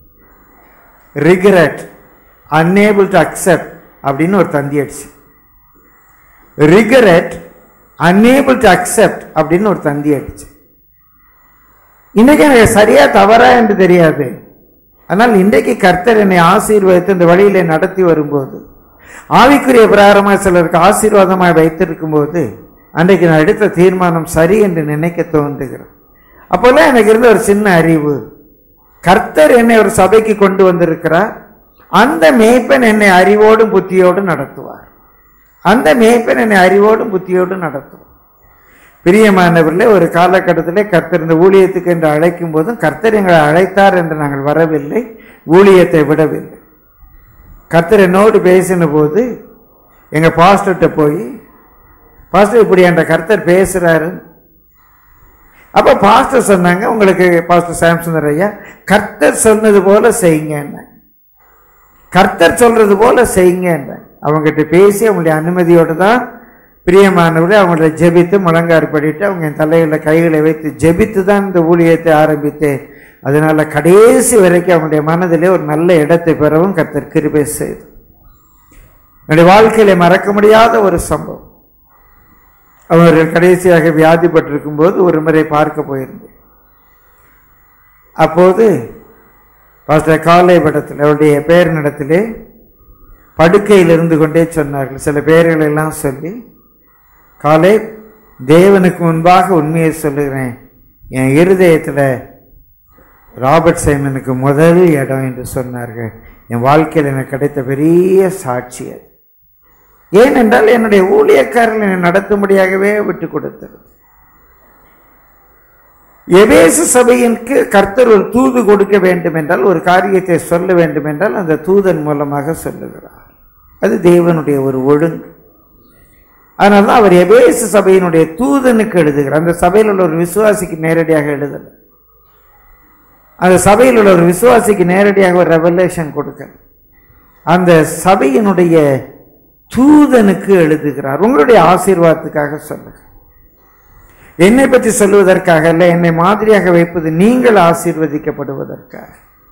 ரிகரட் அன்னேபிள் டு அக்செப்ட் அப்படின்னு ஒரு தந்தி அடிச்சு ரிகரட் அன்னேபிள் டு அக்செப்ட் அப்படின்னு ஒரு தந்தி அடிச்சு இன்னைக்கு எனக்கு சரியா தவறா என்று தெரியாது ஆனால் இன்றைக்கு கர்த்தர் என்னை ஆசீர்வதித்து இந்த வழியிலே நடத்தி வரும்போது ஆவிக்குரிய பிரகாரமாய் சிலருக்கு ஆசீர்வாதமாய் வைத்திருக்கும் போது அன்றைக்கு நான் எடுத்த தீர்மானம் சரி என்று நினைக்க தோன்றுகிறேன் அப்போல்லாம் எனக்கு இருந்த ஒரு சின்ன அறிவு கர்த்தர் என்னை ஒரு சபைக்கு கொண்டு வந்திருக்கிறார் அந்த மேய்ப்பன் என்னை அறிவோடும் புத்தியோடும் நடத்துவார் அந்த மேய்ப்பன் என்னை அறிவோடும் புத்தியோடும் நடத்துவார் பிரியமானவர்களே ஒரு காலகட்டத்திலே கர்த்தர் இந்த ஊழியத்துக்கு என்று அழைக்கும் போதும் கர்த்தர் எங்களை அழைத்தார் என்று நாங்கள் வரவில்லை ஊழியத்தை விடவில்லை கர்த்தர் என்னோடு பேசின போது எங்க பாஸ்டர்கிட்ட போய் பாஸ்டர் இப்படி என்ற கர்த்தர் பேசுறாரு அப்ப பாஸ்டர் சொன்னாங்க உங்களுக்கு பாஸ்டர் சாம்சுந்தர் ஐயா கர்த்தர் சொன்னது போல செய்யுங்க கர்த்தர் சொல்றது போல செய்யுங்க அவங்ககிட்ட பேசி அவங்களுடைய அனுமதியோடு தான் பிரியமானவர்களே அவங்கள ஜெபித்து முழங்கார் படிட்டு அவங்க என் தலையில் கைகளை வைத்து ஜெபித்து தான் இந்த ஊழியத்தை ஆரம்பித்தேன் அதனால கடைசி வரைக்கும் அவனுடைய மனதிலே ஒரு நல்ல இடத்தை பெறவும் கர்த்தர் கிருபை செய்து என்னுடைய வாழ்க்கையில மறக்க முடியாத ஒரு சம்பவம் அவர்கள் கடைசியாக வியாதிப்பட்டிருக்கும் போது ஒரு முறை பார்க்க போயிருந்தேன் அப்போது பாஸ்டர் காலை படத்தில் அவருடைய பேரினிடத்திலே படுக்கையில் இருந்து கொண்டே சொன்னார்கள் சில பேர்களை எல்லாம் சொல்லி காலை தேவனுக்கு முன்பாக உண்மையை சொல்லுகிறேன் என் இருதயத்தில் ராபர்ட் சைமனுக்கு முதல் இடம் என்று சொன்னார்கள் என் வாழ்க்கையில் எனக்கு கிடைத்த பெரிய சாட்சி அது ஏனென்றால் என்னுடைய ஊழியக்காரர்கள் என்னை நடத்தும்படியாகவே விட்டு கொடுத்தது எபேசு சபையிற்கு கர்த்தர் ஒரு தூது கொடுக்க வேண்டும் என்றால் ஒரு காரியத்தை சொல்ல வேண்டும் என்றால் அந்த தூதன் மூலமாக சொல்லுகிறார் அது தேவனுடைய ஒரு ஒழுங்கு அதனால தான் அவர் எபேசு சபையினுடைய தூதனுக்கு எழுதுகிறார் அந்த சபையில் உள்ள ஒரு விசுவாசிக்கு நேரடியாக எழுதல அந்த சபையில் உள்ள ஒரு விசுவாசிக்கு நேரடியாக ஒரு ரெவலேஷன் கொடுக்க அந்த சபையினுடைய தூதனுக்கு எழுதுகிறார் உங்களுடைய ஆசீர்வாதத்துக்காக சொல்லுங்க என்னை பற்றி சொல்லுவதற்காக அல்ல என்னை மாதிரியாக வைப்பது நீங்கள் ஆசீர்வதிக்கப்படுவதற்காக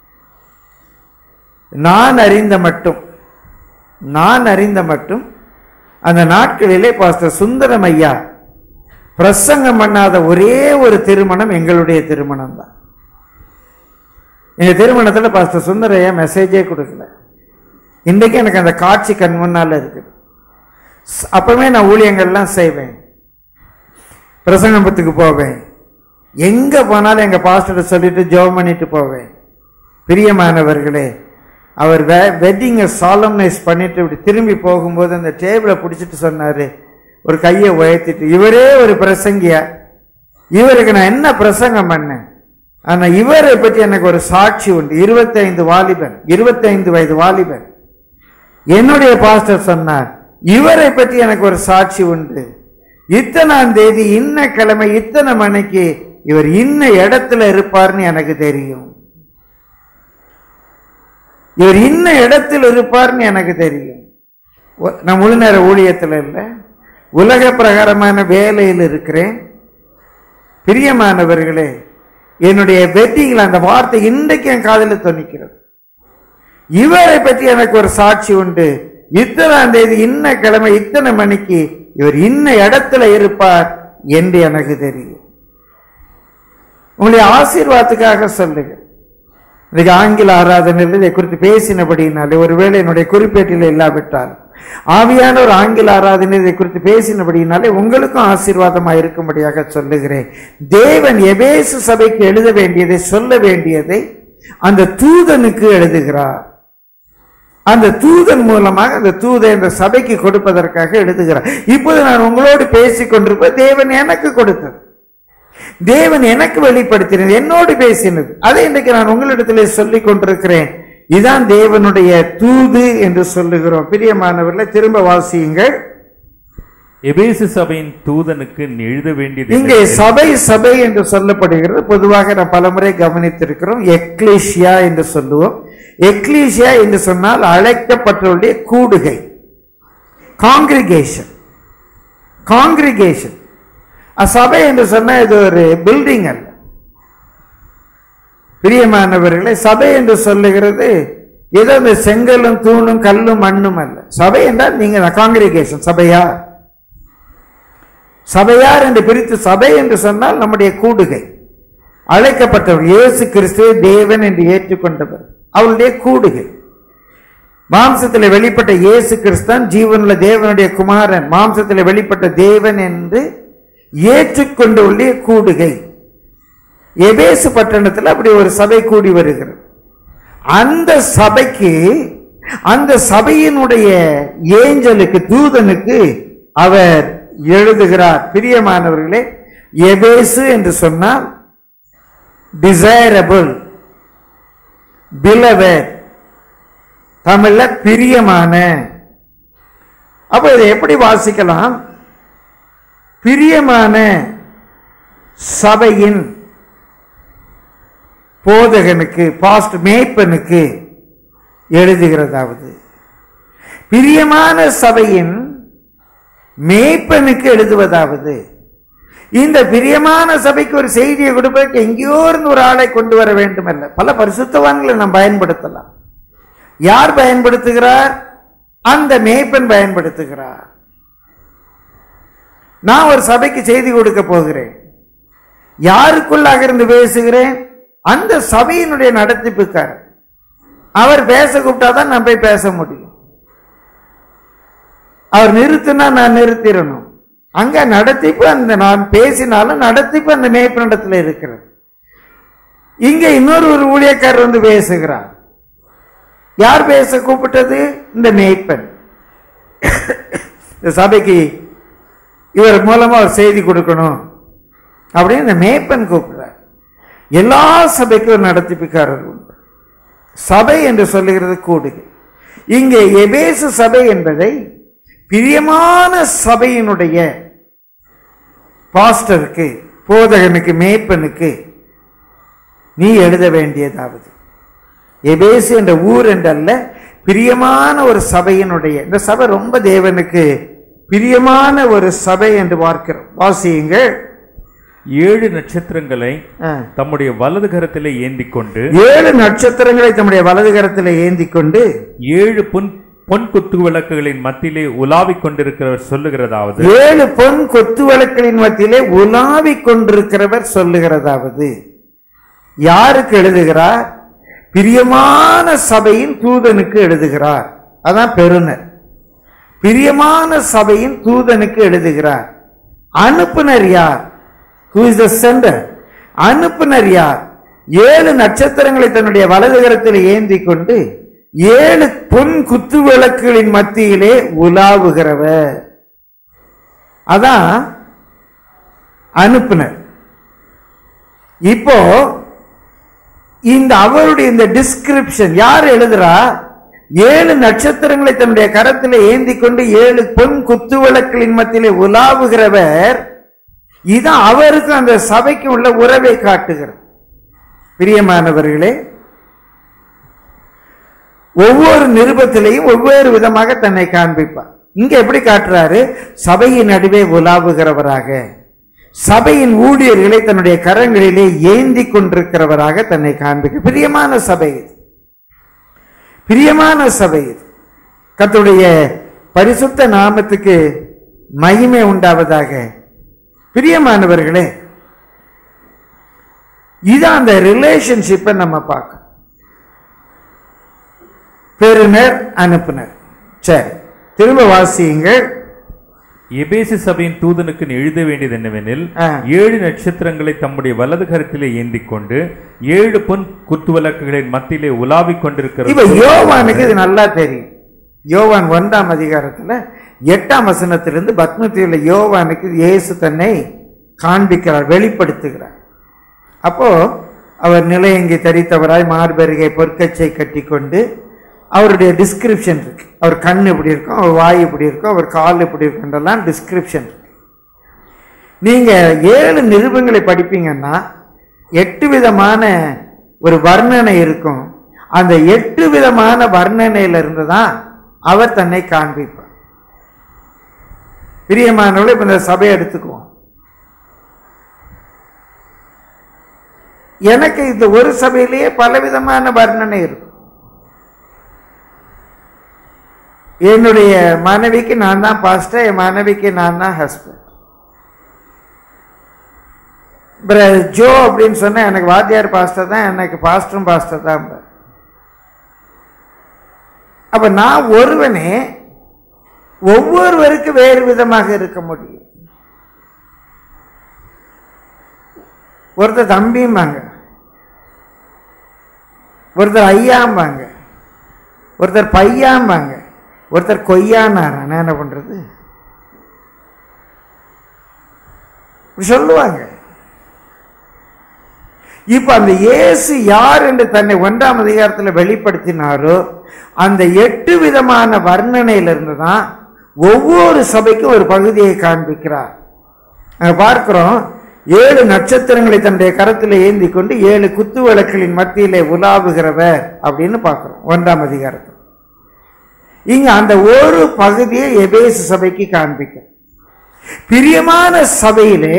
நான் அறிந்த மட்டும் நான் அறிந்த மட்டும் அந்த நாட்களிலே பாஸ்டர் சுந்தரம் ஐயா பிரசங்கம் பண்ணாத ஒரே ஒரு திருமணம் எங்களுடைய திருமணம் தான் எங்க திருமணத்துல பாஸ்டர் சுந்தரம் ஐயா மெசேஜே கொடுக்கல இன்றைக்கு எனக்கு அந்த காட்சி கண் முன்னால இருக்குது ஸ்- அப்பவே நான் ஊழியங்கள்லாம் செய்வேன் பிரசங்கத்துக்கு போவேன் எங்க போனாலும் எங்க பாஸ்டர் சொல்லிட்டு ஜெபம் பண்ணிட்டு போவேன் பிரியமானவர்களே அவர் வெட்டிங்கை சாலம்னைஸ் பண்ணிட்டு இப்படி திரும்பி போகும்போது அந்த டேபிளை பிடிச்சிட்டு சொன்னாரு ஒரு கையை உயர்த்திட்டு இவரே ஒரு பிரசங்கியா இவருக்கு நான் என்ன பிரசங்கம் பண்ணேன் ஆனா இவரை பற்றி எனக்கு ஒரு சாட்சி உண்டு இருபத்தைந்து வாலிபன் இருபத்தைந்து வயது வாலிபன் என்னுடைய பாஸ்டர் சொன்னார் இவரை பற்றி எனக்கு ஒரு சாட்சி உண்டு இத்தனாம் தேதி இன்ன கிழமை இத்தனை மணிக்கு இவர் இன்ன இடத்துல இருப்பார்னு எனக்கு தெரியும் இவர் இன்ன இடத்தில் இருப்பார்னு எனக்கு தெரியும் ஒ- நான் முழு நேர ஊழியத்தில் இல்லை உலக பிரகாரமான வேலையில் இருக்கிறேன் பிரியமானவர்களே என்னுடைய வெட்டிங்கில் அந்த வார்த்தை இன்றைக்கு என் காதில் தொனிக்கிறது இவரை பற்றி எனக்கு ஒரு சாட்சி உண்டு இத்தனாம் தேதி இன்ன கிழமை இத்தனை மணிக்கு இவர் இன்ன இடத்துல இருப்பார் என்று எனக்கு தெரியும் உங்களுடைய ஆசீர்வாதத்துக்காக சொல்லுங்க இன்னைக்கு ஆங்கில ஆராதனையில் இதை குறித்து பேசினபடினாலே ஒருவேளை என்னுடைய குறிப்பேட்டில் இல்லாவிட்டால் ஆவியான ஒரு ஆங்கில ஆராதனை இதை குறித்து பேசினபடினாலே உங்களுக்கும் ஆசீர்வாதமாக இருக்கும்படியாக சொல்லுகிறேன் தேவன் எபேசு சபைக்கு எழுத வேண்டியதை சொல்ல வேண்டியதை அந்த தூதனுக்கு எழுதுகிறார் அந்த தூதன் மூலமாக அந்த தூதை அந்த சபைக்கு கொடுப்பதற்காக எழுதுகிறார் இப்போது நான் உங்களோடு பேசிக் கொண்டிருப்ப தேவன் எனக்கு கொடுத்தது தேவன் எனக்கு வெளிப்படுத்தினது என்னோடு பேசினது அதை இன்றைக்கு நான் உங்களிடத்திலே சொல்லிக் கொண்டிருக்கிறேன் இதான் தேவனுடைய தூது என்று சொல்லுகிறோம் பிரியமானவர்களை திரும்ப வாசியுங்கள் எபேசு சபையின் தூதனுக்கு நீ எழுத வேண்டியது இங்கே என்னவெனில், சபை சபை என்று சொல்லப்படுகிறது பொதுவாக நாம் பலமுறை கவனித்திருக்கிறோம் எக்லீஷியா என்று சொல்லுவோம் எக்லீஷியா என்று சொன்னால் அழைக்கப்பட்டவருடைய கூடுகை காங்கிரிகேஷன் காங்கிரிகேஷன் சபை என்று சொன்னா இது ஒரு பில்டிங் அல்ல பிரியமானவர்களே சபை என்று சொல்லுகிறது ஏதோ இந்த செங்கலும் தூணும் கல்லும் மண்ணும் அல்ல சபை என்றால் நீங்க காங்கிரிகேஷன் சபையா சபையார் என்று பிரித்து சபை என்று சொன்னால் நம்முடைய கூடுகை அழைக்கப்பட்டவர் இயேசு கிறிஸ்துவை தேவன் என்று ஏற்றுக்கொண்டவர் அவருடைய கூடுகை மாம்சத்தில் வெளிப்பட்ட இயேசு கிறிஸ்தான் ஜீவனுள்ள தேவனுடைய குமாரன் மாம்சத்தில் வெளிப்பட்ட தேவன் என்று ஏற்றுக்கொண்டுள்ள கூடுகை எபேசு பட்டணத்தில் அப்படி ஒரு சபை கூடி வருகிறது அந்த சபைக்கு அந்த சபையினுடைய ஏஞ்சலுக்கு தூதனுக்கு அவர் எழுதுகிறார் பிரியமானவர்களே எபேசு என்று சொன்னால் டிசைரபிள் பிலவர் தமிழ்ல பிரியமான அப்ப இதை எப்படி வாசிக்கலாம் பிரியமான சபையின் போதகனுக்கு பாஸ்ட் மேய்ப்பனுக்கு எழுதுகிறதாவது பிரியமான சபையின் மேய்ப்பனுக்கு எழுதுவதாவது இந்த பிரியமான சபைக்கு ஒரு செய்தியை கொடுப்பதற்கு எங்கேயோ இருந்து ஒரு ஆளை கொண்டு வர வேண்டும் அல்ல பல பரிசுத்தவான்களை நாம் பயன்படுத்தலாம் யார் பயன்படுத்துகிறார் அந்த மேய்ப்பன் பயன்படுத்துகிறார் நான் ஒரு சபைக்கு செய்தி கொடுக்க போகிறேன் யாருக்குள்ளாக இருந்து பேசுகிறேன் அந்த சபையினுடைய நடத்திப்புக்காரர் அவர் பேச கூப்பிட்டாதான் நான் போய் பேச முடியும் அவர் நிறுத்தினா நான் நிறுத்திடணும் அங்க நடத்திப்பு அந்த நான் பேசினாலும் நடத்திப்பு அந்த மேய்ப்பனிடத்தில் இருக்கிறது இங்க இன்னொரு ஒரு ஊழியக்காரர் வந்து பேசுகிறார் யார் பேச கூப்பிட்டது இந்த மேய்ப்பன் இந்த சபைக்கு இவர் மூலமா ஒரு செய்தி கொடுக்கணும் அப்படின்னு இந்த மேய்ப்பன் கூப்பிடுறார் எல்லா சபைக்கும் ஒரு நடத்திப்புக்காரர் உண்டு சபை என்று சொல்லுகிறது கூடுகை இங்கே எபேசு சபை என்பதை பிரியமான சபையினுடைய பாஸ்டருக்கு போதகனுக்கு மேய்ப்பனுக்கு நீ எழுத வேண்டியதாவது எபேசு என்ற ஊர் என்றல்ல பிரியமான ஒரு சபையினுடைய இந்த சபை ரொம்ப தேவனுக்கு பிரியமான ஒரு சபை என்று பார்க்கிறோம் வாசியுங்கள் ஏழு நட்சத்திரங்களை ஆ. தம்முடைய வலது கரத்திலே ஏந்திக் கொண்டு ஏழு நட்சத்திரங்களை தம்முடைய வலது கரத்தில் ஏந்தி கொண்டு ஏழு பொன் பொன் குத்து விளக்குகளின் மத்தியிலே உலாவிக் கொண்டிருக்கிறவர் சொல்லுகிறதாவது ஏழு பொன் கொத்து வழக்கின் மத்தியிலே உலாவிக் கொண்டிருக்கிறவர் சொல்லுகிறதாவது யாருக்கு எழுதுகிறார் பிரியமான சபையின் தூதனுக்கு எழுதுகிறார் அதான் பெருனர் பிரியமான சபையின் தூதனுக்கு எழுதுகிறார் அனுப்புனர் யார் ஹூ இஸ் த சென்டர் அனுப்புனர் யார் ஏழு நட்சத்திரங்களை தன்னுடைய வலது கரத்தில் ஏந்தி கொண்டு ஏழு பொன் குத்து விளக்குகளின் மத்தியிலே உலாவுகிறவர் அதான் அனுப்புனர் இப்போ இந்த அவருடைய இந்த டிஸ்கிரிப்ஷன் யார் எழுதுறா ஏழு நட்சத்திரங்களை தன்னுடைய கரத்தில் ஏந்தி கொண்டு ஏழு பொன் குத்து விளக்குகளின் மத்தியிலே உலாவுகிறவர் இதான் அவருக்கு அந்த சபைக்கு உள்ள உறவை காட்டுகிறது பிரியமானவர்களே ஒவ்வொரு நிருபத்திலையும் ஒவ்வொரு விதமாக தன்னை காண்பிப்பார் இங்க எப்படி காட்டுறாரு சபையின் நடுவே உலாவுகிறவராக சபையின் ஊழியர்களை தன்னுடைய கரங்களிலே ஏந்தி கொண்டிருக்கிறவராக தன்னை காண்பிக்க பிரியமான சபை இது பிரியமான சபை இது கர்த்தருடைய பரிசுத்த நாமத்துக்கு மகிமை உண்டாவதாக பிரியமானவர்களே இது அந்த ரிலேஷன்ஷிப்பை நம்ம பார்க்கணும் பெறுநர் அனுப்புனர் சரி திரும்ப வாசியுங்கள் எபேசு சபையின் தூதனுக்கு நீ எழுத வேண்டியது என்னவெனில் ஆ. ஏழு நட்சத்திரங்களை தம்முடைய வலது கரத்திலே ஏந்திக் கொண்டு ஏழு பொன் குத்து விளக்குகளின் மத்தியிலே உலாவிக் இப்ப கொண்டிருக்கிற யோவானுக்கு இது நல்லா தெரியும் யோவான் ஒன்றாம் அதிகாரத்துல எட்டாம் வசனத்திலிருந்து பத்மத்தியுள்ள யோவானுக்கு இயேசு தன்னை காண்பிக்கிறார் வெளிப்படுத்துகிறார் அப்போ அவர் நிலையங்கி தரித்தவராய் மார்பெருகை பொற்கச்சை கட்டிக்கொண்டு அவருடைய டிஸ்கிரிப்ஷன் இருக்கு அவர் கண் இப்படி இருக்கும் அவர் வாய் இப்படி இருக்கும் அவர் கால் இப்படி இருக்குன்றெல்லாம் டிஸ்கிரிப்ஷன் இருக்கு நீங்க ஏழு நிருபங்களை படிப்பீங்கன்னா எட்டு விதமான ஒரு வர்ணனை இருக்கும் அந்த எட்டு விதமான வர்ணனையில இருந்து தான் அவர் தன்னை காண்பிப்பார் பிரியமானவர்கள் இப்ப இந்த சபையை எடுத்துக்குவோம் எனக்கு இந்த ஒரு சபையிலேயே பலவிதமான வர்ணனை இருக்கும் என்னுடைய மனைவிக்கு நான் தான் பாஸ்டர் என் மனைவிக்கு நான் தான் ஹஸ்பண்ட் ஜோ அப்படின்னு சொன்னா எனக்கு வாத்தியார் பாஸ்டர் தான் எனக்கு பாஸ்டரும் பாஸ்டர் தான் அப்ப நான் ஒருவனே ஒவ்வொருவருக்கு வேறு விதமாக இருக்க முடியும் ஒருத்தர் தம்பிம்பாங்க ஒருத்தர் ஐயாம்பாங்க ஒருத்தர் பையாம்பாங்க ஒருத்தர் கொய்யானார் நான் என்ன பண்றது இப்படி சொல்லுவாங்க இப்ப அந்த இயேசு யார் என்று தன்னை ஒன்றாம் அதிகாரத்தில் வெளிப்படுத்தினாரோ அந்த எட்டு விதமான வர்ணனையிலிருந்து தான் ஒவ்வொரு சபைக்கும் ஒரு பகுதியை காண்பிக்கிறார் அங்க பார்க்கிறோம் ஏழு நட்சத்திரங்களை தன்னுடைய கரத்தில் ஏந்தி கொண்டு ஏழு குத்து விளக்குகளின் மத்தியிலே உலாவுகிறவர் அப்படின்னு பார்க்கிறோம் ஒன்றாம் அதிகாரத்தில் இங்க அந்த ஒரு பகுதியை எபேசு சபைக்கு காண்பிக்கும் பிரியமான சபையிலே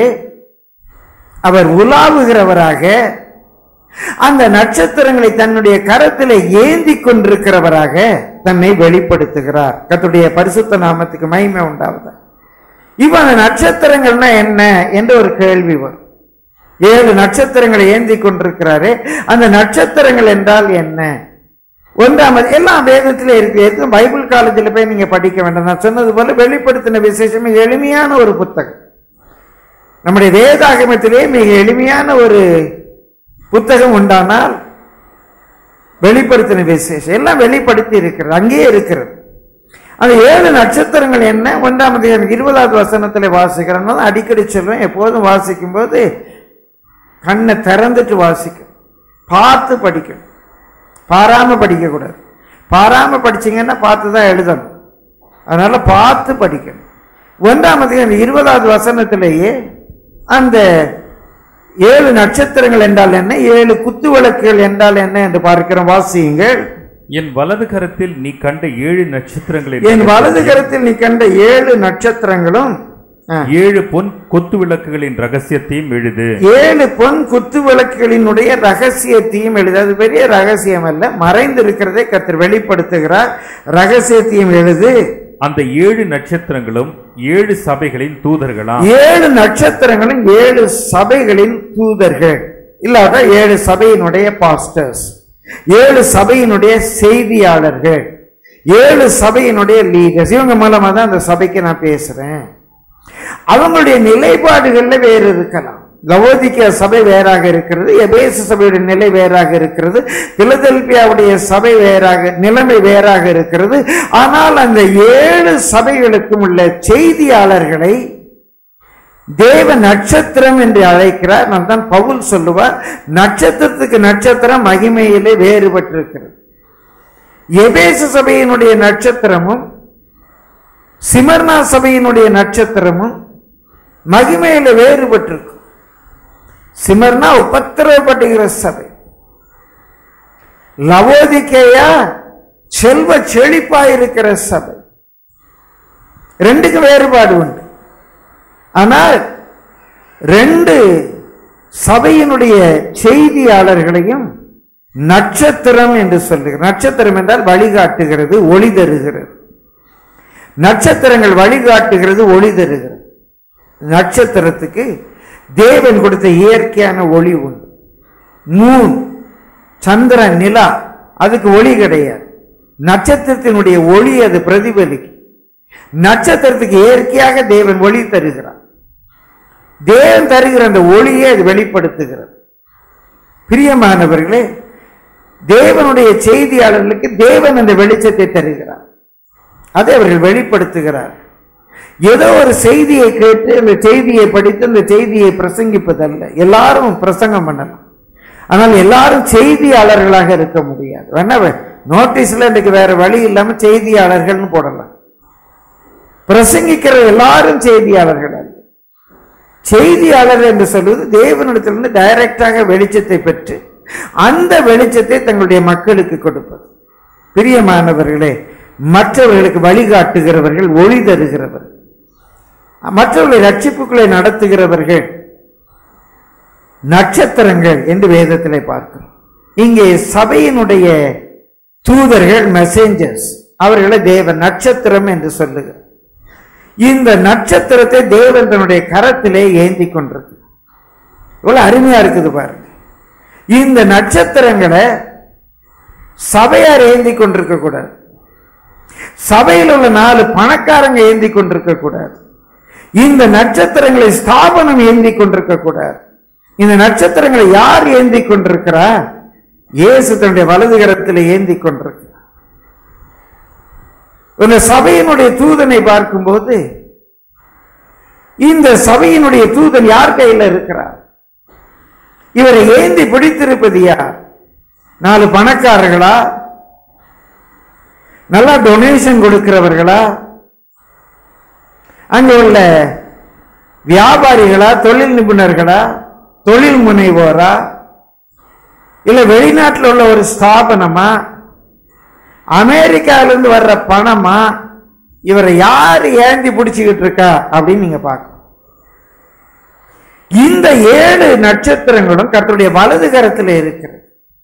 அவர் உலாவுகிறவராக அந்த நட்சத்திரங்களை தன்னுடைய கரத்தில் ஏந்தி கொண்டிருக்கிறவராக தன்னை வெளிப்படுத்துகிறார் கர்த்தருடைய பரிசுத்த நாமத்துக்கு மகிமை உண்டாவது இப்ப அந்த நட்சத்திரங்கள்னா என்ன என்று ஒரு கேள்வி வரும் ஏழு நட்சத்திரங்களை ஏந்தி கொண்டிருக்கிறாரே அந்த நட்சத்திரங்கள் என்றால் என்ன ஒன்றாமது எல்லாம் வேதத்திலே இருக்கு எதுவும் பைபிள் காலேஜில் போய் நீங்க படிக்க வேண்டாம் நான் சொன்னது போல வெளிப்படுத்தின விசேஷம் எளிமையான ஒரு புத்தகம் நம்முடைய வேதாகமத்திலே மிக எளிமையான ஒரு புத்தகம் உண்டானால் வெளிப்படுத்தின விசேஷம் எல்லாம் வெளிப்படுத்தி இருக்கிறது அங்கேயே இருக்கிறது அந்த ஏழு நட்சத்திரங்கள் என்ன ஒன்றாமது இருபதாவது வசனத்தில் வாசிக்கிறோம் அடிக்கடி சொல்றேன் எப்போதும் வாசிக்கும் போது கண்ணை திறந்துட்டு வாசிக்கும் பார்த்து படிக்கணும் பாராம படிக்கக்கூடாது பாராம படிச்சீங்கன்னா பார்த்து தான் எழுதணும் அதனால பார்த்து படிக்கணும் ஒன்றாமது அந்த இருபதாவது வசனத்திலேயே அந்த ஏழு நட்சத்திரங்கள் என்றால் என்ன ஏழு குத்து விளக்குகள் என்றால் என்ன என்று பார்க்கிறோம் வாசியுங்கள் என் வலது கரத்தில் நீ கண்ட ஏழு நட்சத்திரங்களை என் வலது கரத்தில் நீ கண்ட ஏழு நட்சத்திரங்களும் ஆ, ஏழு பொன் கொத்து விளக்குகளின் ரகசியத்தையும் எழுது ஏழு பொன் குத்து விளக்குகளினுடைய ரகசியத்தையும் எழுது அது பெரிய ரகசியம் அல்ல மறைந்து இருக்கிறதை கத்தர் வெளிப்படுத்துகிறார் ரகசியத்தையும் எழுது அந்த ஏழு நட்சத்திரங்களும் ஏழு சபைகளின் தூதர்களாம் ஏழு நட்சத்திரங்களும் ஏழு சபைகளின் தூதர்கள் இல்லாத ஏழு சபையினுடைய பாஸ்டர்ஸ் ஏழு சபையினுடைய செய்தியாளர்கள் ஏழு சபையினுடைய லீடர்ஸ் இவங்க மூலமா தான் அந்த சபைக்கு நான் பேசுறேன் அவங்களுடைய நிலைப்பாடுகள்ல வேறு இருக்கலாம் லவோதிக்கிய சபை வேறாக இருக்கிறது எபேசு சபையுடைய நிலை வேறாக இருக்கிறது பிலதெல்பியாவுடைய சபை வேறாக நிலைமை வேறாக இருக்கிறது ஆனால் அந்த ஏழு சபைகளுக்கும் உள்ள செய்தியாளர்களை தேவ நட்சத்திரம் என்று அழைக்கிறார் நான் தான் பவுல் சொல்லுவார் நட்சத்திரத்துக்கு நட்சத்திரம் மகிமையிலே வேறுபட்டிருக்கிறது எபேசு சபையினுடைய நட்சத்திரமும் சிமர்னா சபையினுடைய நட்சத்திரமும் மகிமையில வேறுபட்டிருக்கும் சிமர்னா உபத்திரவப்படுகிற சபை லவோதிக்கேயா செல்வ செழிப்பா இருக்கிற சபை ரெண்டுக்கு வேறுபாடு உண்டு ஆனால் ரெண்டு சபையினுடைய செய்தியாளர்களையும் நட்சத்திரம் என்று சொல்லுகிறது நட்சத்திரம் என்றால் வழிகாட்டுகிறது ஒளி தருகிறது நட்சத்திரங்கள் வழிகாட்டுகிறது ஒளி தருகிறது நட்சத்திரத்துக்கு தேவன் கொடுத்த இயற்கையான ஒளி உண்டு மூன் சந்திரன் நிலா அதுக்கு ஒளி கிடையாது நட்சத்திரத்தினுடைய ஒளி அது பிரதிபலிக்கும் நட்சத்திரத்துக்கு இயற்கையாக தேவன் ஒளி தருகிறார் தேவன் தருகிற அந்த ஒளியை அது வெளிப்படுத்துகிறது பிரியமானவர்களே தேவனுடைய செய்தியாளர்களுக்கு தேவன் அந்த வெளிச்சத்தை தருகிறார் அதை அவர்கள் வெளிப்படுத்துகிறார் ஏதோ ஒரு செய்தியை கேட்டு அந்த செய்தியை படித்து அந்த செய்தியை பிரசங்கிப்பதல்ல எல்லாரும் பிரசங்கம் பண்ணலாம் ஆனால் எல்லாரும் செய்தியாளர்களாக இருக்க முடியாது வேணா நோட்டீஸ்ல இன்னைக்கு வேற வழி இல்லாம செய்தியாளர்கள்னு போடலாம் பிரசங்கிக்கிற எல்லாரும் செய்தியாளர்கள் அல்ல செய்தியாளர் என்று சொல்வது தேவனிடத்திலிருந்து டைரக்டாக வெளிச்சத்தை பெற்று அந்த வெளிச்சத்தை தங்களுடைய மக்களுக்கு கொடுப்பது பிரியமானவர்களே மற்றவர்களுக்கு வழிகாட்டுகிறவர்கள் ஒளி தருகிறவர்கள் மற்றவர்களை ரட்சிப்புகளை நடத்துகிறவர்கள் நட்சத்திரங்கள் என்று வேதத்திலே பார்க்கிறோம் இங்கே சபையினுடைய தூதர்கள் மெசேஞ்சர்ஸ் அவர்களை தேவன் நட்சத்திரம் என்று சொல்லுகிறார் இந்த நட்சத்திரத்தை தேவன் தன்னுடைய கரத்திலே ஏந்தி கொண்டிருக்கு இவ்வளவு அருமையா இருக்குது பாருங்க இந்த நட்சத்திரங்களை சபையார் ஏந்தி கொண்டிருக்க கூடாது சபையில் உள்ள நாலு பணக்காரங்க ஏந்தி கொண்டிருக்க கூடாது இந்த நட்சத்திரங்களை ஸ்தாபனம் ஏந்தி கொண்டிருக்க கூடாது இந்த நட்சத்திரங்களை யார் ஏந்தி கொண்டிருக்கிறா இயேசு தன்னுடைய வலது கரத்தில் ஏந்தி கொண்டிருக்கிறார் இந்த சபையினுடைய தூதனை பார்க்கும்போது இந்த சபையினுடைய தூதன் யார் கையில் இருக்கிறார் இவரை ஏந்தி பிடித்திருப்பது யார் நாலு பணக்காரர்களா நல்லா டொனேஷன் கொடுக்கிறவர்களா அங்க உள்ள வியாபாரிகளா தொழில் நிபுணர்களா தொழில் முனைவோரா இல்ல வெளிநாட்டில் உள்ள ஒரு ஸ்தாபனமா அமெரிக்காவிலிருந்து வர்ற பணமா இவரை யாரு ஏந்தி பிடிச்சுக்கிட்டு இருக்கா அப்படின்னு நீங்க பார்க்கணும் இந்த ஏழு நட்சத்திரங்களும் கர்த்தருடைய வலது கரத்தில் இருக்கிறது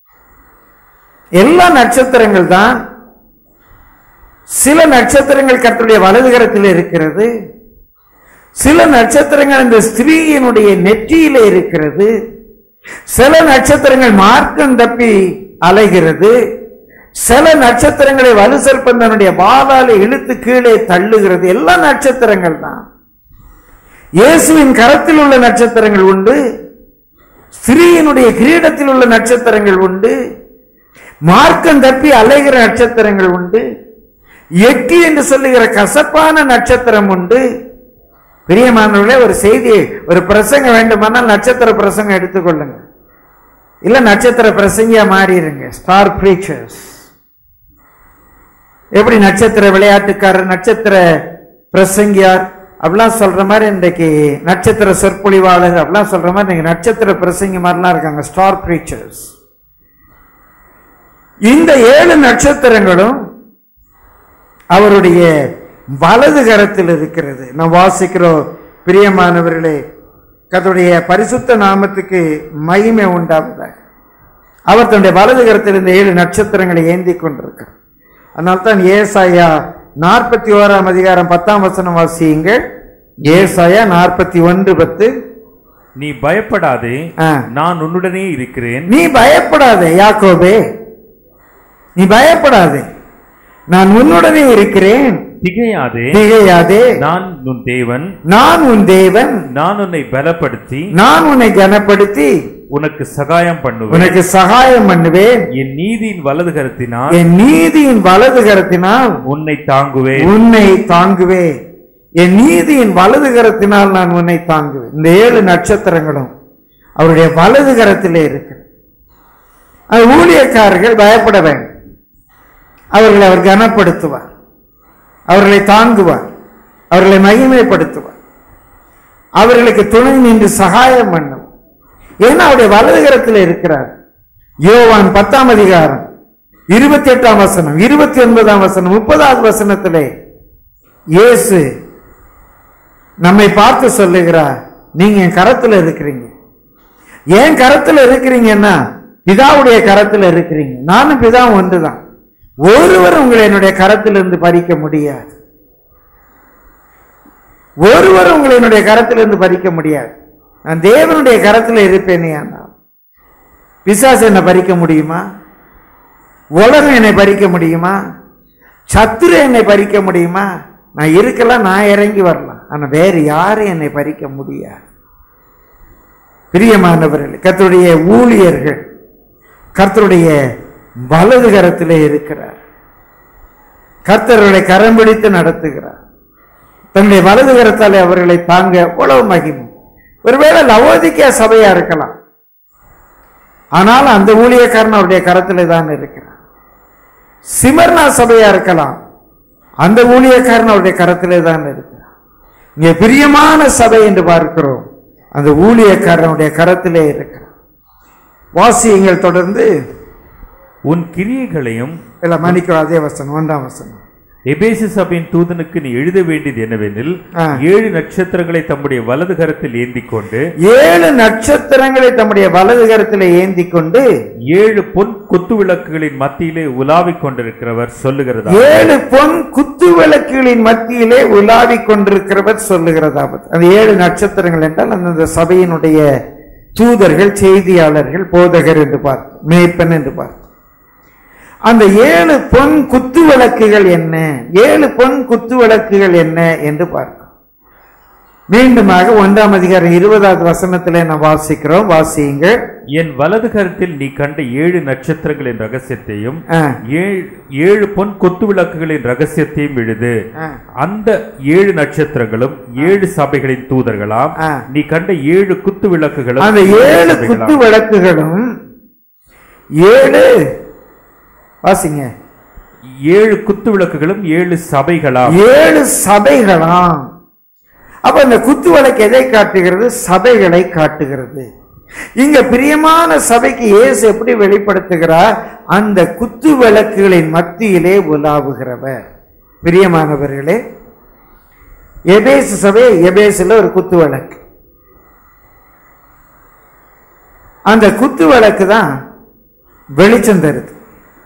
எல்லா நட்சத்திரங்கள் தான் சில நட்சத்திரங்கள் கர்த்தருடைய வலது கரத்தில் இருக்கிறது சில நட்சத்திரங்கள் இந்த ஸ்திரீயினுடைய நெற்றியில இருக்கிறது சில நட்சத்திரங்கள் மார்க்கம் தப்பி அலைகிறது சில நட்சத்திரங்களை வலு சர்ப்பந்தனுடைய வாளால இழுத்து கீழே தள்ளுகிறது எல்லா நட்சத்திரங்கள் தான் இயேசுவின் கரத்தில் உள்ள நட்சத்திரங்கள் உண்டு ஸ்திரீயினுடைய கிரீடத்தில் உள்ள நட்சத்திரங்கள் உண்டு மார்க்கம் தப்பி அலைகிற நட்சத்திரங்கள் உண்டு எட்டி என்று சொல்லுகிற கசப்பான நட்சத்திரம் உண்டு பிரியமானவர்களே ஒரு செய்தி ஒரு பிரசங்கம் வேண்டுமானால் நட்சத்திர பிரசங்கம் எடுத்துக்கொள்ளுங்க இல்ல நட்சத்திர பிரசங்கியா மாறிடுங்க ஸ்டார் பிரீச்சர்ஸ் எப்படி நட்சத்திர விளையாட்டுக்காரர் நட்சத்திர பிரசங்கியார் அப்படிலாம் சொல்ற மாதிரி இன்றைக்கு நட்சத்திர சொற்பொழிவாளர் அப்படிலாம் சொல்ற மாதிரி இன்னைக்கு நட்சத்திர பிரசங்கி மாதிரிலாம் இருக்காங்க ஸ்டார் பிரீச்சர்ஸ் இந்த ஏழு நட்சத்திரங்களும் அவருடைய வலது கரத்தில் இருக்கிறது நாம் வாசிக்கிறோம் பிரியமானவர்களே கர்த்தருடைய பரிசுத்த நாமத்துக்கு மகிமை உண்டாவதாக அவர் தன்னுடைய வலது கரத்தில் இந்த ஏழு நட்சத்திரங்களை ஏந்தி கொண்டிருக்கிறார் அதனால்தான் ஏசாயா நாற்பத்தி ஓராம் அதிகாரம் பத்தாம் வசனம் வாசியுங்கள் ஏசாயா நாற்பத்தி ஒன்று பத்து நீ பயப்படாதே ஆ. நான் உன்னுடனே இருக்கிறேன் நீ பயப்படாதே யாக்கோபே நீ பயப்படாதே நான் உன்னுடனே இருக்கிறேன் திகையாதே திகையாதே நான் உன் தேவன் நான் உன் தேவன் நான் உன்னை பலப்படுத்தி நான் உன்னை கனப்படுத்தி உனக்கு சகாயம் பண்ணுவேன் உனக்கு சகாயம் பண்ணுவேன் என் நீதியின் வலது கரத்தினால் என் நீதியின் வலது கரத்தினால் உன்னை தாங்குவேன் உன்னை தாங்குவேன் என் நீதியின் வலது கரத்தினால் நான் உன்னை தாங்குவேன் இந்த ஏழு நட்சத்திரங்களும் அவருடைய வலது கரத்திலே இருக்கு அது ஊழியக்காரர்கள் பயப்பட வேண்டும் அவர்களை அவர் கனப்படுத்துவார் அவர்களை தாங்குவார் அவர்களை மகிமைப்படுத்துவார் அவர்களுக்கு துணை நின்று சகாயம் பண்ணுவார் ஏன்னா அவருடைய வலது கரத்தில் இருக்கிறார் யோவான் பத்தாம் அதிகாரம் இருபத்தி எட்டாம் வசனம் இருபத்தி ஒன்பதாம் வசனம் முப்பதாவது வசனத்திலே இயேசு நம்மை பார்த்து சொல்லுகிறார் நீங்க என் கரத்துல இருக்கிறீங்க ஏன் கரத்துல இருக்கிறீங்கன்னா பிதாவுடைய கரத்துல இருக்கிறீங்க நானும் பிதாவும் ஒன்றுதான் ஒருவர் உங்களை என்னுடைய கரத்திலிருந்து பறிக்க முடியாது ஒருவர் உங்களை என்னுடைய கரத்திலிருந்து பறிக்க முடியாது நான் தேவனுடைய கரத்தில் இருப்பேனே ஆனால் பிசாசு என்னை பறிக்க முடியுமா உலகம் என்னை பறிக்க முடியுமா சத்துரு என்னை பறிக்க முடியுமா நான் இருக்கலாம் நான் இறங்கி வரலாம் ஆனா வேறு யாரும் என்னை பறிக்க முடியாது பிரியமானவர்கள் கர்த்தருடைய ஊழியர்கள் கர்த்தருடைய வலது கரத்திலே இருக்கிறார் கர்த்தர்களை கரம் பிடித்து நடத்துகிறார் தன்னுடைய வலது கரத்தாலே அவர்களை தாங்க உழவு மகிமும் ஒருவேளை லவோதிக்கா சபையா இருக்கலாம் ஆனால் அந்த ஊழியக்காரன் அவருடைய கரத்திலே தான் இருக்கிறார் சிமர்னா சபையா இருக்கலாம் அந்த ஊழியக்காரன் அவருடைய கரத்திலே தான் இருக்கிறார் இங்கே பிரியமான சபை என்று பார்க்கிறோம் அந்த ஊழியக்காரனுடைய கரத்திலே இருக்கிறார் வாசியங்கள் தொடர்ந்து உன் கிரியைகளையும் இல்ல மன்னிக்கும் அதே வசனம் ஒன்றாம் வசனம் எபேசு சபையின் தூதனுக்கு நீ எழுத வேண்டியது என்னவெனில் ஆ. ஏழு நட்சத்திரங்களை தம்முடைய வலது கரத்தில் ஏந்திக் கொண்டு ஏழு நட்சத்திரங்களை தம்முடைய வலது கரத்திலே ஏந்தி கொண்டு ஏழு பொன் குத்து விளக்குகளின் மத்தியிலே உலாவிக் கொண்டிருக்கிறவர் சொல்லுகிறதா ஏழு பொன் குத்து விளக்குகளின் மத்தியிலே உலாவிக் கொண்டிருக்கிறவர் சொல்லுகிறதாவது அந்த ஏழு நட்சத்திரங்கள் என்றால் அந்தந்த சபையினுடைய தூதர்கள் செய்தியாளர்கள் போதகர் என்று பார்த்தோம் மேய்ப்பன் என்று பார்த்தோம் அந்த ஏழு பொன் குத்து விளக்குகள் என்ன ஏழு பொன் குத்து விளக்குகள் என்ன என்று பார்க்கிறோம் மீண்டுமாக ஒன்றாம் அதிகாரம் இருபதாவது வசனத்திலே நாம் வாசிக்கிறோம் வாசியுங்கள் என் வலது கரத்தில் நீ கண்ட ஏழு நட்சத்திரங்களின் ரகசியத்தையும் ஆ, ஏழு ஏழு பொன் கொத்து விளக்குகளின் ரகசியத்தையும் எழுது ஆ. அந்த ஏழு நட்சத்திரங்களும் ஏழு சபைகளின் தூதர்களாம் ஆ. நீ கண்ட ஏழு குத்து விளக்குகளும் அந்த ஏழு சபைகளாம். குத்து விளக்குகளும் ஏழு வாசிங்க ஏழு குத்து விளக்குகளும் ஏழு சபைகளாம் ஏழு சபைகளாம் அப்ப இந்த குத்து விளக்கு எதை காட்டுகிறது சபைகளை காட்டுகிறது இங்க பிரியமான சபைக்கு இயேசு எப்படி வெளிப்படுத்துகிறார் அந்த குத்து விளக்குகளின் மத்தியிலே உலாவுகிறவர் பிரியமானவர்களே எபேசு சபை எபேசுல ஒரு குத்து விளக்கு அந்த குத்து விளக்கு தான் வெளிச்சம் தருது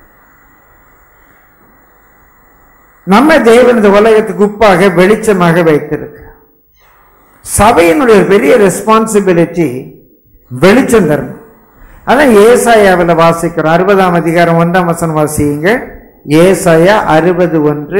நம்ம தேவன் இந்த உலகத்துக்கு உப்பாக வெளிச்சமாக வைத்திருக்கு சபையினுடைய ஒரு பெரிய ரெஸ்பான்சிபிலிட்டி வெளிச்சம் தரணும் அதான் ஏசாயாவில் வாசிக்கிறோம் அறுபதாம் அதிகாரம் ஒன்றாம் வசனம் வாசியுங்க ஏசாயா அறுபது ஒன்று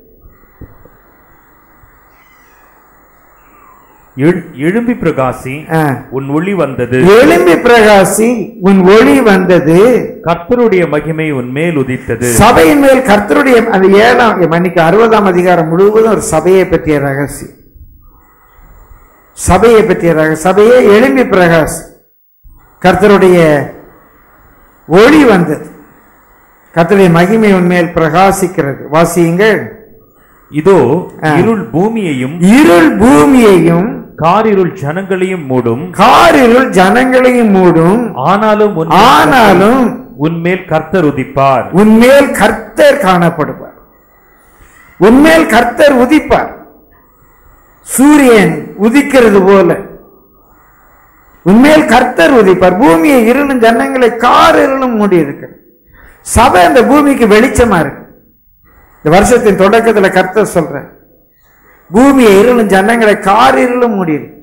எழு- எழும்பி பிரகாசி ஆ. உன் ஒளி வந்தது எழும்பி பிரகாசி உன் ஒளி வந்தது கர்த்தருடைய மகிமை உன் மேல் உதித்தது சபையின் மேல் கர்த்தருடைய அந்த ஏழாம் மன்னிக்கு அறுபதாம் அதிகாரம் முழுவதும் ஒரு சபையை பற்றிய ரகசியம் சபையை பற்றிய ரகசியம் சபையே எழும்பி பிரகாசி கர்த்தருடைய ஒளி வந்தது கர்த்தருடைய மகிமை உன்மேல் பிரகாசிக்கிறது வாசியுங்கள் இதோ ஆ. இருள் பூமியையும் இருள் பூமியையும் காரிருள் ஜனங்களையும் மூடும் காரிருள் ஜனங்களையும் மூடும் ஆனாலும் உன் ஆனாலும் உன்மேல் கர்த்தர் உதிப்பார் உன்மேல் கர்த்தர் காணப்படுவார் உன்மேல் கர்த்தர் உதிப்பார் சூரியன் உதிக்கிறது போல உன்மேல் கர்த்தர் உதிப்பார் பூமியை இருளும் ஜனங்களை கார் இருளும் மூடி இருக்கிறது சபை அந்த பூமிக்கு வெளிச்சமா இருக்கு இந்த வருஷத்தின் தொடக்கத்துல கர்த்தர் சொல்ற பூமியை இருளும் ஜனங்களை கார் இருளும் மூடி இருக்கு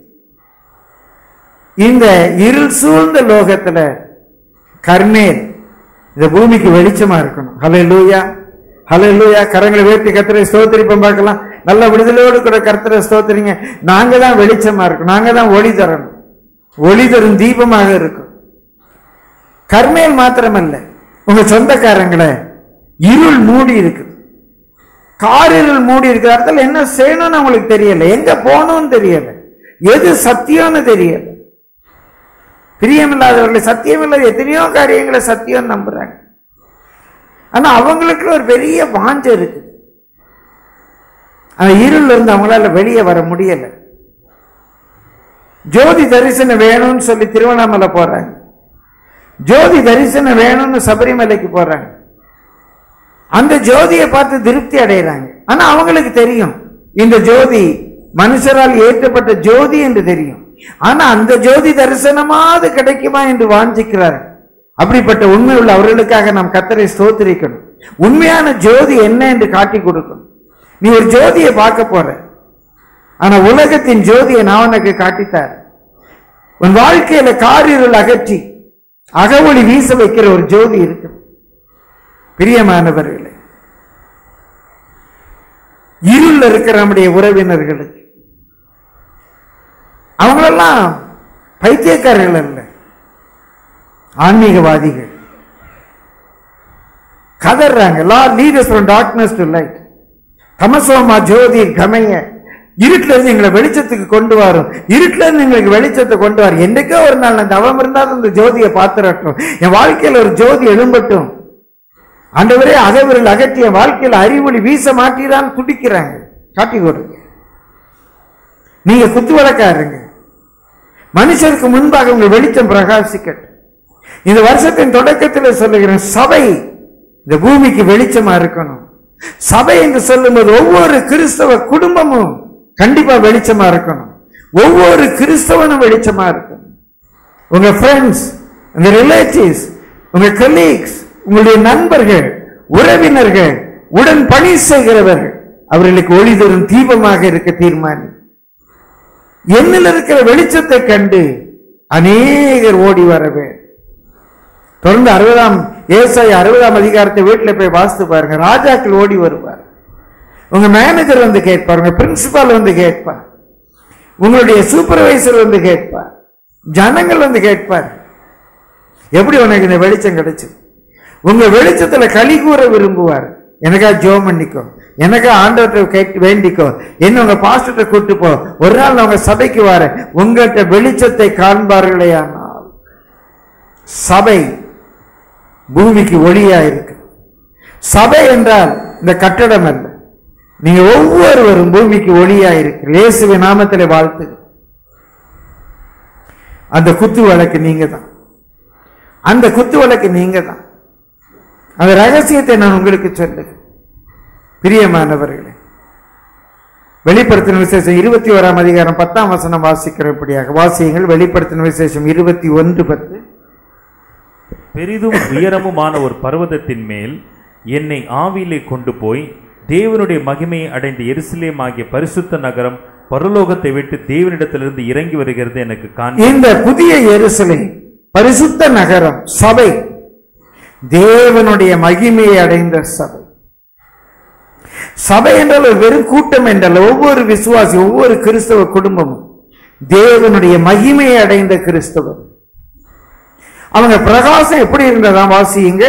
இந்த இருள் சூழ்ந்த லோகத்துல கர்மேல் இந்த பூமிக்கு வெளிச்சமா இருக்கணும் ஹலே லூயா ஹலே லூயா கரங்களை வேட்டி கத்திரை ஸ்தோத்திரிப்போம் பார்க்கலாம் நல்ல விடுதலையோடு கூட கர்த்தரை ஸ்தோத்திரிங்க நாங்க தான் வெளிச்சமா இருக்கணும் நாங்க தான் ஒளி தரணும் ஒளி தரும் தீபமாக இருக்கும் கர்மேல் மாத்திரமல்ல உங்க சொந்தக்காரங்களை இருள் மூடி இருக்குது காரிருள் மூடி இருக்கிற இடத்துல என்ன செய்யணும்னு அவங்களுக்கு தெரியல எங்க போகணும்னு தெரியல எது சத்தியம்னு தெரியல பிரியமில்லாதவர்களை சத்தியம் இல்லாத எத்தனையோ காரியங்களை சத்தியம் நம்புறாங்க ஆனா அவங்களுக்கு ஒரு பெரிய வாஞ்ச இருக்கு அந்த இருள் இருந்து அவங்களால வெளியே வர முடியல ஜோதி தரிசனம் வேணும்னு சொல்லி திருவண்ணாமலை போறாங்க ஜோதி தரிசனம் வேணும்னு சபரிமலைக்கு போறாங்க அந்த ஜோதியை பார்த்து திருப்தி அடைகிறாங்க ஆனா அவங்களுக்கு தெரியும் இந்த ஜோதி மனுஷரால் ஏற்றப்பட்ட ஜோதி என்று தெரியும் ஆனா அந்த ஜோதி தரிசனமாவது கிடைக்குமா என்று வாஞ்சிக்கிறார் அப்படிப்பட்ட உண்மை உள்ள அவர்களுக்காக நாம் கத்தரை ஸ்தோத்திரிக்கணும் உண்மையான ஜோதி என்ன என்று காட்டி கொடுக்கணும் நீ ஒரு ஜோதியை பார்க்க போற ஆனா உலகத்தின் ஜோதியை நான் உனக்கு காட்டித்தார் உன் வாழ்க்கையில காரிருள் அகற்றி அகவொளி வீச வைக்கிற ஒரு ஜோதி இருக்கு பிரியமானவர்களே இருள் இருக்கிற நம்முடைய உறவினர்களுக்கு அவங்களெல்லாம் பைத்தியக்காரர்கள் அல்ல ஆன்மீகவாதிகள் கதறாங்க Lord lead us from darkness to light தமசோமா ஜோதி கமைய இருட்டுல இருந்து எங்களை வெளிச்சத்துக்கு கொண்டு வரும் இருட்டுல இருந்து எங்களுக்கு வெளிச்சத்தை கொண்டு வரும் என்னைக்கோ ஒரு நாள் நான் தவம் இருந்தாலும் இந்த ஜோதியை பார்த்துடட்டும் என் வாழ்க்கையில ஒரு ஜோதி எழும்பட்டும் ஆண்டவரே அகவிரல் அகற்றிய வாழ்க்கையில அறிவொளி வீச மாட்டீரான்னு துடிக்கிறாங்க காட்டி கொடுங்க நீங்க குத்து வழக்காருங்க மனுஷருக்கு முன்பாக உங்க வெளிச்சம் பிரகாசிக்கட்டும் இந்த வருஷத்தின் தொடக்கத்தில் சொல்லுகிறேன் சபை இந்த பூமிக்கு வெளிச்சமா இருக்கணும் சபை என்று சொல்லும்போது ஒவ்வொரு கிறிஸ்தவ குடும்பமும் கண்டிப்பா வெளிச்சமா இருக்கணும் ஒவ்வொரு கிறிஸ்தவனும் வெளிச்சமா இருக்கணும் உங்க ஃப்ரெண்ட்ஸ் உங்க ரிலேட்டிவ்ஸ் உங்க கலீக்ஸ் உங்களுடைய நண்பர்கள் உறவினர்கள் உடன் பணி செய்கிறவர்கள் அவர்களுக்கு ஒளி தரும் தீபமாக இருக்க தீர்மானி என்னில் இருக்கிற வெளிச்சத்தை கண்டு அநேகர் ஓடி வர வேண்டும் தொடர்ந்து அறுபதாம் ஏசாய் அறுபதாம் அதிகாரத்தை வீட்டில் போய் வாசித்து பாருங்க ராஜாக்கள் ஓடி வருவார் உங்க மேனேஜர் வந்து கேட்பார் உங்க பிரின்சிபால் வந்து கேட்பார் உங்களுடைய சூப்பர்வைசர் வந்து கேட்பார் ஜனங்கள் வந்து கேட்பார் எப்படி உனக்கு இந்த வெளிச்சம் கிடைச்சது உங்க வெளிச்சத்துல களி கூற விரும்புவார் எனக்கா ஜோம் பண்ணிக்கோ எனக்கா ஆண்டவர்கிட்ட கேட்டு வேண்டிக்கோ என்ன உங்க பாஸ்டர்கிட்ட கூட்டு போ ஒரு நாள் நான் உங்க சபைக்கு வர உங்கள்கிட்ட வெளிச்சத்தை காண்பார்களே ஆனால் சபை பூமிக்கு ஒளியா இருக்கு சபை என்றால் இந்த கட்டடம் அல்ல நீங்க ஒவ்வொருவரும் பூமிக்கு ஒளியா இருக்கு இயேசுவின் நாமத்திலே வாழ்த்து அந்த குத்து வழக்கு நீங்க தான் அந்த குத்து வழக்கு நீங்க தான் அந்த ரகசியத்தை நான் உங்களுக்கு சொல்லுகிறேன் பிரியமானவர்களே வெளிப்படுத்தின விசேஷம் இருபத்தி ஓராம் அதிகாரம் பத்தாம் வசனம் வாசிக்கிறபடியாக வாசியங்கள் வெளிப்படுத்தின விசேஷம் இருபத்தி ஒன்று பத்து பெரிதும் உயரமுமான ஒரு பர்வதத்தின் மேல் என்னை ஆவியிலே கொண்டு போய் தேவனுடைய மகிமையை அடைந்த எருசலேம் ஆகிய பரிசுத்த நகரம் பரலோகத்தை விட்டு தேவனிடத்திலிருந்து இறங்கி வருகிறது எனக்கு காண் இந்த புதிய எருசலேம் பரிசுத்த நகரம் சபை தேவனுடைய மகிமையை அடைந்த சபை சபை என்றால் ஒரு வெறும் கூட்டம் என்றால் ஒவ்வொரு விசுவாசி ஒவ்வொரு கிறிஸ்தவ குடும்பமும் தேவனுடைய மகிமையை அடைந்த கிறிஸ்தவர் அவங்க பிரகாசம் எப்படி இருந்ததா வாசியுங்க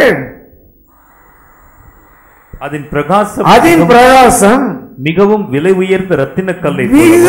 அதன் பிரகாசம் அதன் பிரகாசம் மிகவும் விலை உயர்ந்த ரத்தின கல்லை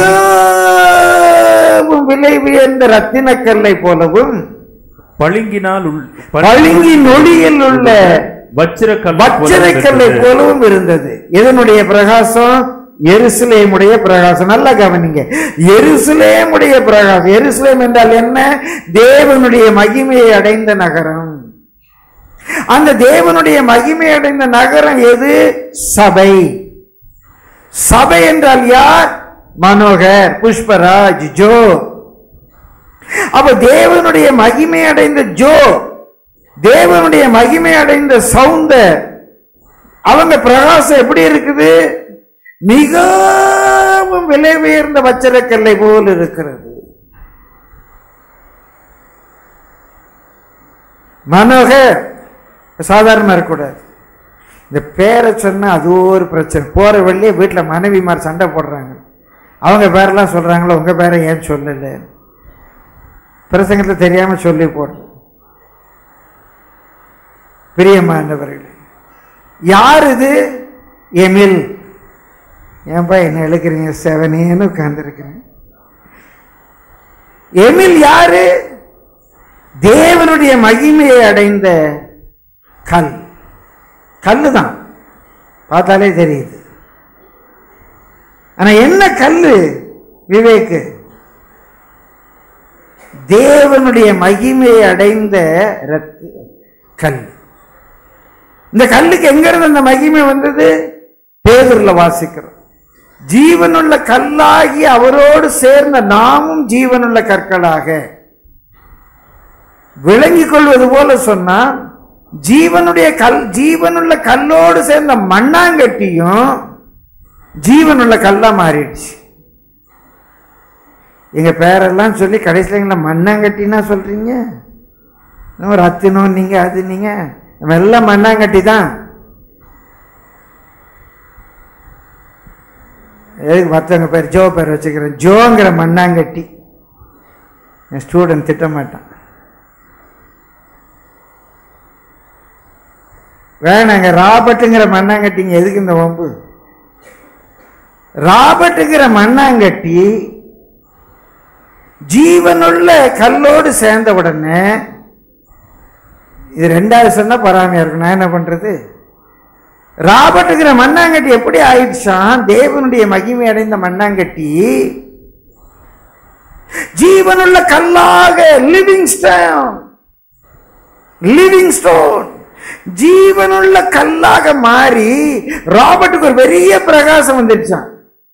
மிகவும் விலை உயர்ந்த ரத்தினக்கல்லை போலவும் பளிங்கினால் உள் பளிங்கி நொடியில் உள்ள வச்சிரக்கல் வச்சிரைக்கல்லை போலவும் இருந்தது எதனுடைய பிரகாசம் எருசலேமுடைய பிரகாசம் நல்லா கவனிங்க எருசலேமுடைய பிரகாசம் எருசலேம் என்றால் என்ன தேவனுடைய மகிமையை அடைந்த நகரம் அந்த தேவனுடைய மகிமை அடைந்த நகரம் எது சபை சபை என்றால் யார் மனோகர் புஷ்பராஜ் ஜோ அப்ப தேவனுடைய மகிமை அடைந்த ஜோ தேவனுடைய மகிமை அடைந்த சவுந்தர் அவங்க பிரகாசம் எப்படி இருக்குது மிகவும் விலை உயர்ந்த வச்சரக்கல்லை போல் இருக்கிறது மனோகர் சாதாரணமா இருக்கக்கூடாது இந்த பேரை சொன்னா அது ஒரு பிரச்சனை போற வழியே வீட்டில் மனைவிமார் சண்டை போடுறாங்க அவங்க பேரெல்லாம் சொல்றாங்களோ உங்க பேரை ஏன் சொல்லல பிரசங்கத்தில் தெரியாம சொல்லி போடுறோம் பிரியமானவர்களே யார் இது எமில் ஏன்பா என்ன இழுக்கிறீங்க செவனேன்னு உட்கார்ந்துருக்கிறேன் எமில் யாரு தேவனுடைய மகிமையை அடைந்த கல் கல்லு தான் பார்த்தாலே தெரியுது ஆனா என்ன கல்லு விவேக்கு தேவனுடைய மகிமையை அடைந்த ரத்து கல் இந்த கல்லுக்கு எங்க இருந்து அந்த மகிமை வந்தது பேதூர்ல வாசிக்கிறோம் ஜீவனுள்ள கல்லாகி அவரோடு சேர்ந்த நாமும் ஜீவனுள்ள கற்களாக விளங்கிக் கொள்வது போல சொன்னா ஜீவனுடைய கல் ஜீவனுள்ள கல்லோடு சேர்ந்த மண்ணாங்கட்டியும் ஜீவனுள்ள கல்லா மாறிடுச்சு எங்க பேரெல்லாம் சொல்லி கடைசியில் எங்களை மண்ணாங்கட்டினா சொல்றீங்க இன்னும் ரத்தினம் நீங்க அது நீங்க நம்ம எல்லாம் மண்ணாங்கட்டி தான் எதுக்கு மற்றவங்க பேர் ஜோ பேர் வச்சுக்கிறேன் ஜோங்கிற மண்ணாங்கட்டி என் ஸ்டூடெண்ட் திட்ட மாட்டான் வேணாங்க ராபர்ட்டுங்கிற மண்ணாங்கட்டிங்க எதுக்கு இந்த வம்பு ராபர்ட்டுங்கிற மண்ணாங்கட்டி ஜீவனுள்ள கல்லோடு சேர்ந்த உடனே இது ரெண்டாவது சொன்னா பராமையா இருக்கும் நான் என்ன பண்றது ராபர்ட்டுங்கிற மண்ணாங்கட்டி எப்படி ஆயிடுச்சான் தேவனுடைய மகிமை அடைந்த மண்ணாங்கட்டி ஜீவனுள்ள கல்லாக லிவிங் ஸ்டோன் லிவிங் ஸ்டோன் ஜீவனுள்ள கல்லாக மாறி ராபர்ட்டுக்கு ஒரு பெரிய பிரகாசம் வந்துடுச்சான்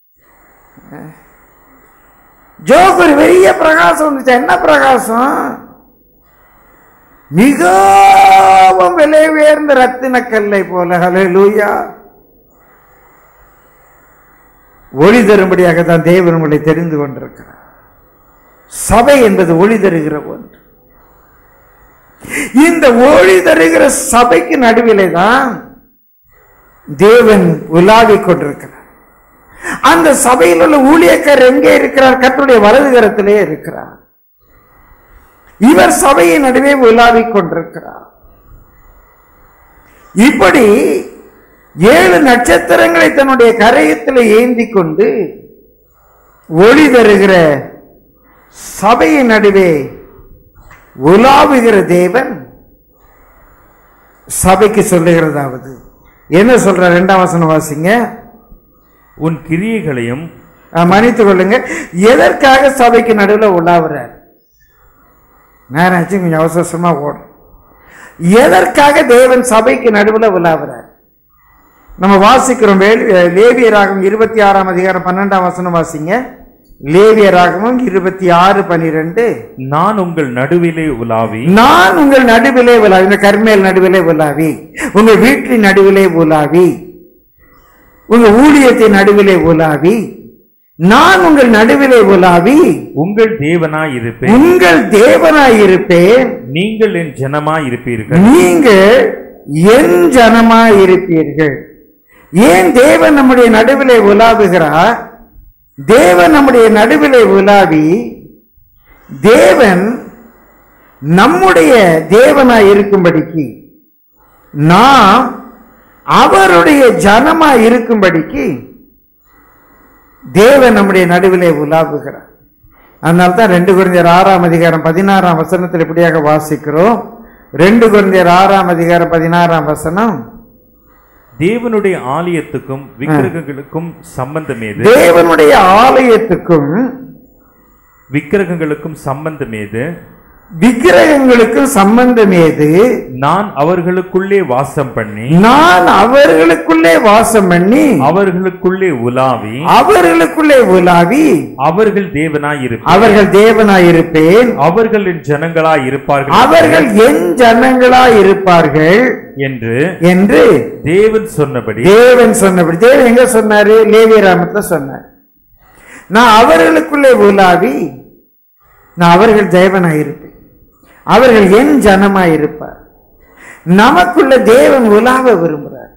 ஜோக்கு ஒரு பெரிய பிரகாசம் வந்துச்சு என்ன பிரகாசம் மிகவும் விலை உயர்ந்த ரத்தின கல்லை போல ஹalleluya ஒளி தரும்படியாக தான் தேவன் உங்களை தெரிந்து கொண்டிருக்கிறார் சபை என்பது ஒளி தருகிற ஒன்று இந்த ஒளி தருகிற சபைக்கு நடுவிலே தான் தேவன் உலாவிக் கொண்டிருக்கிறார் அந்த சபையில் உள்ள ஊழியக்காரர் எங்கே இருக்கிறார் கர்த்தருடைய வலது கரத்திலே இருக்கிறார் இவர் சபையின் நடுவே உலாவிக் கொண்டிருக்கிறார் இப்படி ஏழு நட்சத்திரங்களை தன்னுடைய கரையத்தில் ஏந்தி கொண்டு ஒளி தருகிற சபையின் நடுவே உலாவுகிற தேவன் சபைக்கு சொல்லுகிறதாவது என்ன சொல்ற ரெண்டாம் வசனம் வாசிங்க உன் கிரியைகளையும் அஹ், மன்னித்துக் கொள்ளுங்க எதற்காக சபைக்கு நடுவில் உலாவுறார் நேரம் ஆச்சு கொஞ்சம் அவசர அவசரமா ஓடும் எதற்காக தேவன் சபைக்கு நடுவில் உலாவுறார் நம்ம வாசிக்கிறோம் வேலி- லேவியராகும் இருபத்தி ஆறாம் அதிகாரம் பன்னெண்டாம் வசனம் வாசிங்க லேவியராகமும் இருபத்தி ஆறு பனிரெண்டு நான் உங்கள் நடுவிலே உலாவி நான் உங்கள் நடுவிலே உலாவி இந்த கர்மேல் நடுவிலே உலாவி உங்க வீட்டின் நடுவிலே உலாவி உங்க ஊழியத்தின் நடுவிலே உலாவி நான் உங்கள் நடுவிலே உலாவி உங்கள் தேவனாய் இருப்பேன் உங்கள் தேவனாயிருப்பேன் நீங்கள் என் ஜனமாய் இருப்பீர்கள் நீங்கள் என் ஜனமாய் இருப்பீர்கள் ஏன் தேவன் நம்முடைய நடுவிலே உலாவுகிறார் தேவன் நம்முடைய நடுவிலே உலாவி தேவன் நம்முடைய தேவனாய் இருக்கும்படிக்கு நாம் அவருடைய ஜனமாய் இருக்கும்படிக்கு தேவன் நம்முடைய நடுவிலே உலாவுகிறார் அதனால தான் ரெண்டு குருந்தியர் ஆறாம் அதிகாரம் பதினாறாம் வசனத்தில் இப்படியாக வாசிக்கிறோம் ரெண்டு குருந்தியர் ஆறாம் அதிகாரம் பதினாறாம் வசனம் தேவனுடைய ஆலயத்துக்கும் விக்கிரகங்களுக்கும் சம்பந்தம் ஏது தேவனுடைய ஆலயத்துக்கும் விக்கிரகங்களுக்கும் சம்பந்தம் ஏது விக்கிரகங்களுக்கும் சம்பந்தம் ஏது நான் அவர்களுக்குள்ளே வாசம் பண்ணி நான் அவர்களுக்குள்ளே வாசம் பண்ணி அவர்களுக்குள்ளே உலாவி அவர்களுக்குள்ளே உலாவி அவர்கள் தேவனாய் இருப்பார் அவர்கள் தேவனாயிருப்பேன் அவர்கள் என் ஜனங்களாய் இருப்பார்கள் அவர்கள் என் ஜனங்களாய் இருப்பார்கள் என்று என்று தேவன் சொன்னபடி தேவன் சொன்னபடி தேவன் எங்க சொன்னாரு லேவியராமத்துல சொன்னார் நான் அவர்களுக்குள்ளே உலாவி நான் அவர்கள் தேவனாயிருப்பேன் அவர்கள் என் ஜனமாயிருப்பார் நமக்குள்ள தேவன் உலாவ விரும்புகிறார்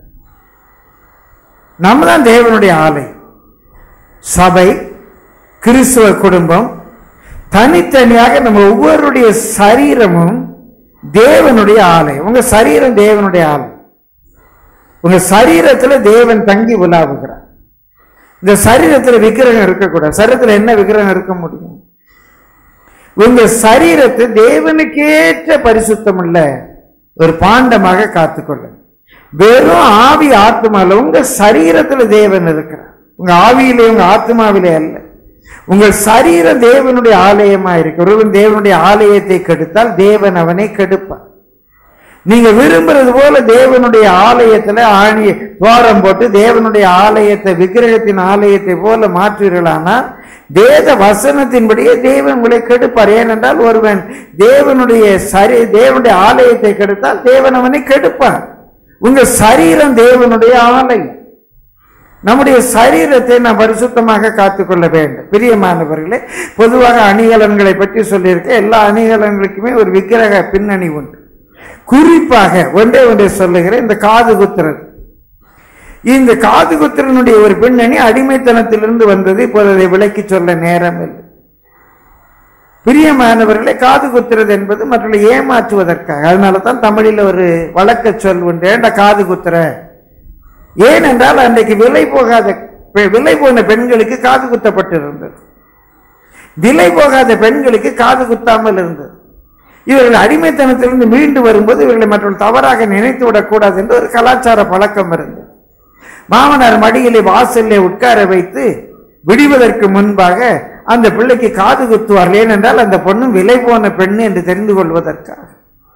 நம்ம தான் தேவனுடைய ஆலை சபை கிறிஸ்துவ குடும்பம் தனித்தனியாக நம்ம ஒவ்வொருடைய சரீரமும் தேவனுடைய ஆலை உங்க சரீரம் தேவனுடைய ஆலை உங்க சரீரத்துல தேவன் தங்கி உலாவுகிறார் இந்த சரீரத்துல விக்கிரகம் இருக்கக்கூடாது சரீரத்துல என்ன விக்கிரகம் இருக்க முடியும் உங்க சரீரத்தை தேவனுக்கேற்ற பரிசுத்தம் உள்ள ஒரு பாண்டமாக காத்துக்கொள்ளுங்க வெறும் ஆவி ஆத்மால உங்க சரீரத்துல தேவன் இருக்கிறார் உங்க ஆவியிலே உங்க ஆத்மாவிலே அல்ல உங்கள் சரீரம் தேவனுடைய ஆலயமா இருக்கு ஒருவன் தேவனுடைய ஆலயத்தை கெடுத்தால் தேவன் அவனை கெடுப்பார் நீங்க விரும்புறது போல தேவனுடைய ஆலயத்துல ஆணி துவாரம் போட்டு தேவனுடைய ஆலயத்தை விக்கிரகத்தின் ஆலயத்தை போல மாற்றுவீர்களானால் வேத வசனத்தின்படியே தேவன் உங்களை கெடுப்பார் ஏனென்றால் ஒருவன் தேவனுடைய சரி தேவனுடைய ஆலயத்தை கெடுத்தால் தேவன் அவனை கெடுப்பார் உங்க சரீரம் தேவனுடைய ஆலயம் நம்முடைய சரீரத்தை நாம் பரிசுத்தமாக காத்துக்கொள்ள வேண்டும் பிரியமானவர்களே பொதுவாக அணிகலன்களை பற்றி சொல்லியிருக்க எல்லா அணிகலன்களுக்குமே ஒரு விக்கிரக பின்னணி உண்டு குறிப்பாக ஒன்றே ஒன்றை சொல்லுகிறேன் இந்த காது குத்துறது இந்த காது குத்துறனுடைய ஒரு பின்னணி அடிமைத்தனத்திலிருந்து வந்தது இப்போது அதை விளக்கி சொல்ல நேரம் இல்லை பிரியமானவர்களே காது குத்துறது என்பது மற்றவர்களை ஏமாற்றுவதற்காக அதனால தான் தமிழில் ஒரு வழக்க சொல் உண்டு ஏண்டா காது குத்துற ஏனென்றால் அன்றைக்கு விலை போகாத பெ- விலை போன பெண்களுக்கு காது குத்தப்பட்டிருந்தது விலை போகாத பெண்களுக்கு காது குத்தாமல் இருந்தது இவர்கள் அடிமைத்தனத்திலிருந்து மீண்டு வரும்போது இவர்களை மற்றவர்கள் தவறாக நினைத்து விடக்கூடாது என்று ஒரு கலாச்சார பழக்கம் இருந்தது மாமனார் மடியிலே வாசல்லே உட்கார வைத்து விடுவதற்கு முன்பாக அந்த பிள்ளைக்கு காது குத்துவார்கள் ஏனென்றால் அந்த பொண்ணு விலை போன பெண் என்று தெரிந்து கொள்வதற்காக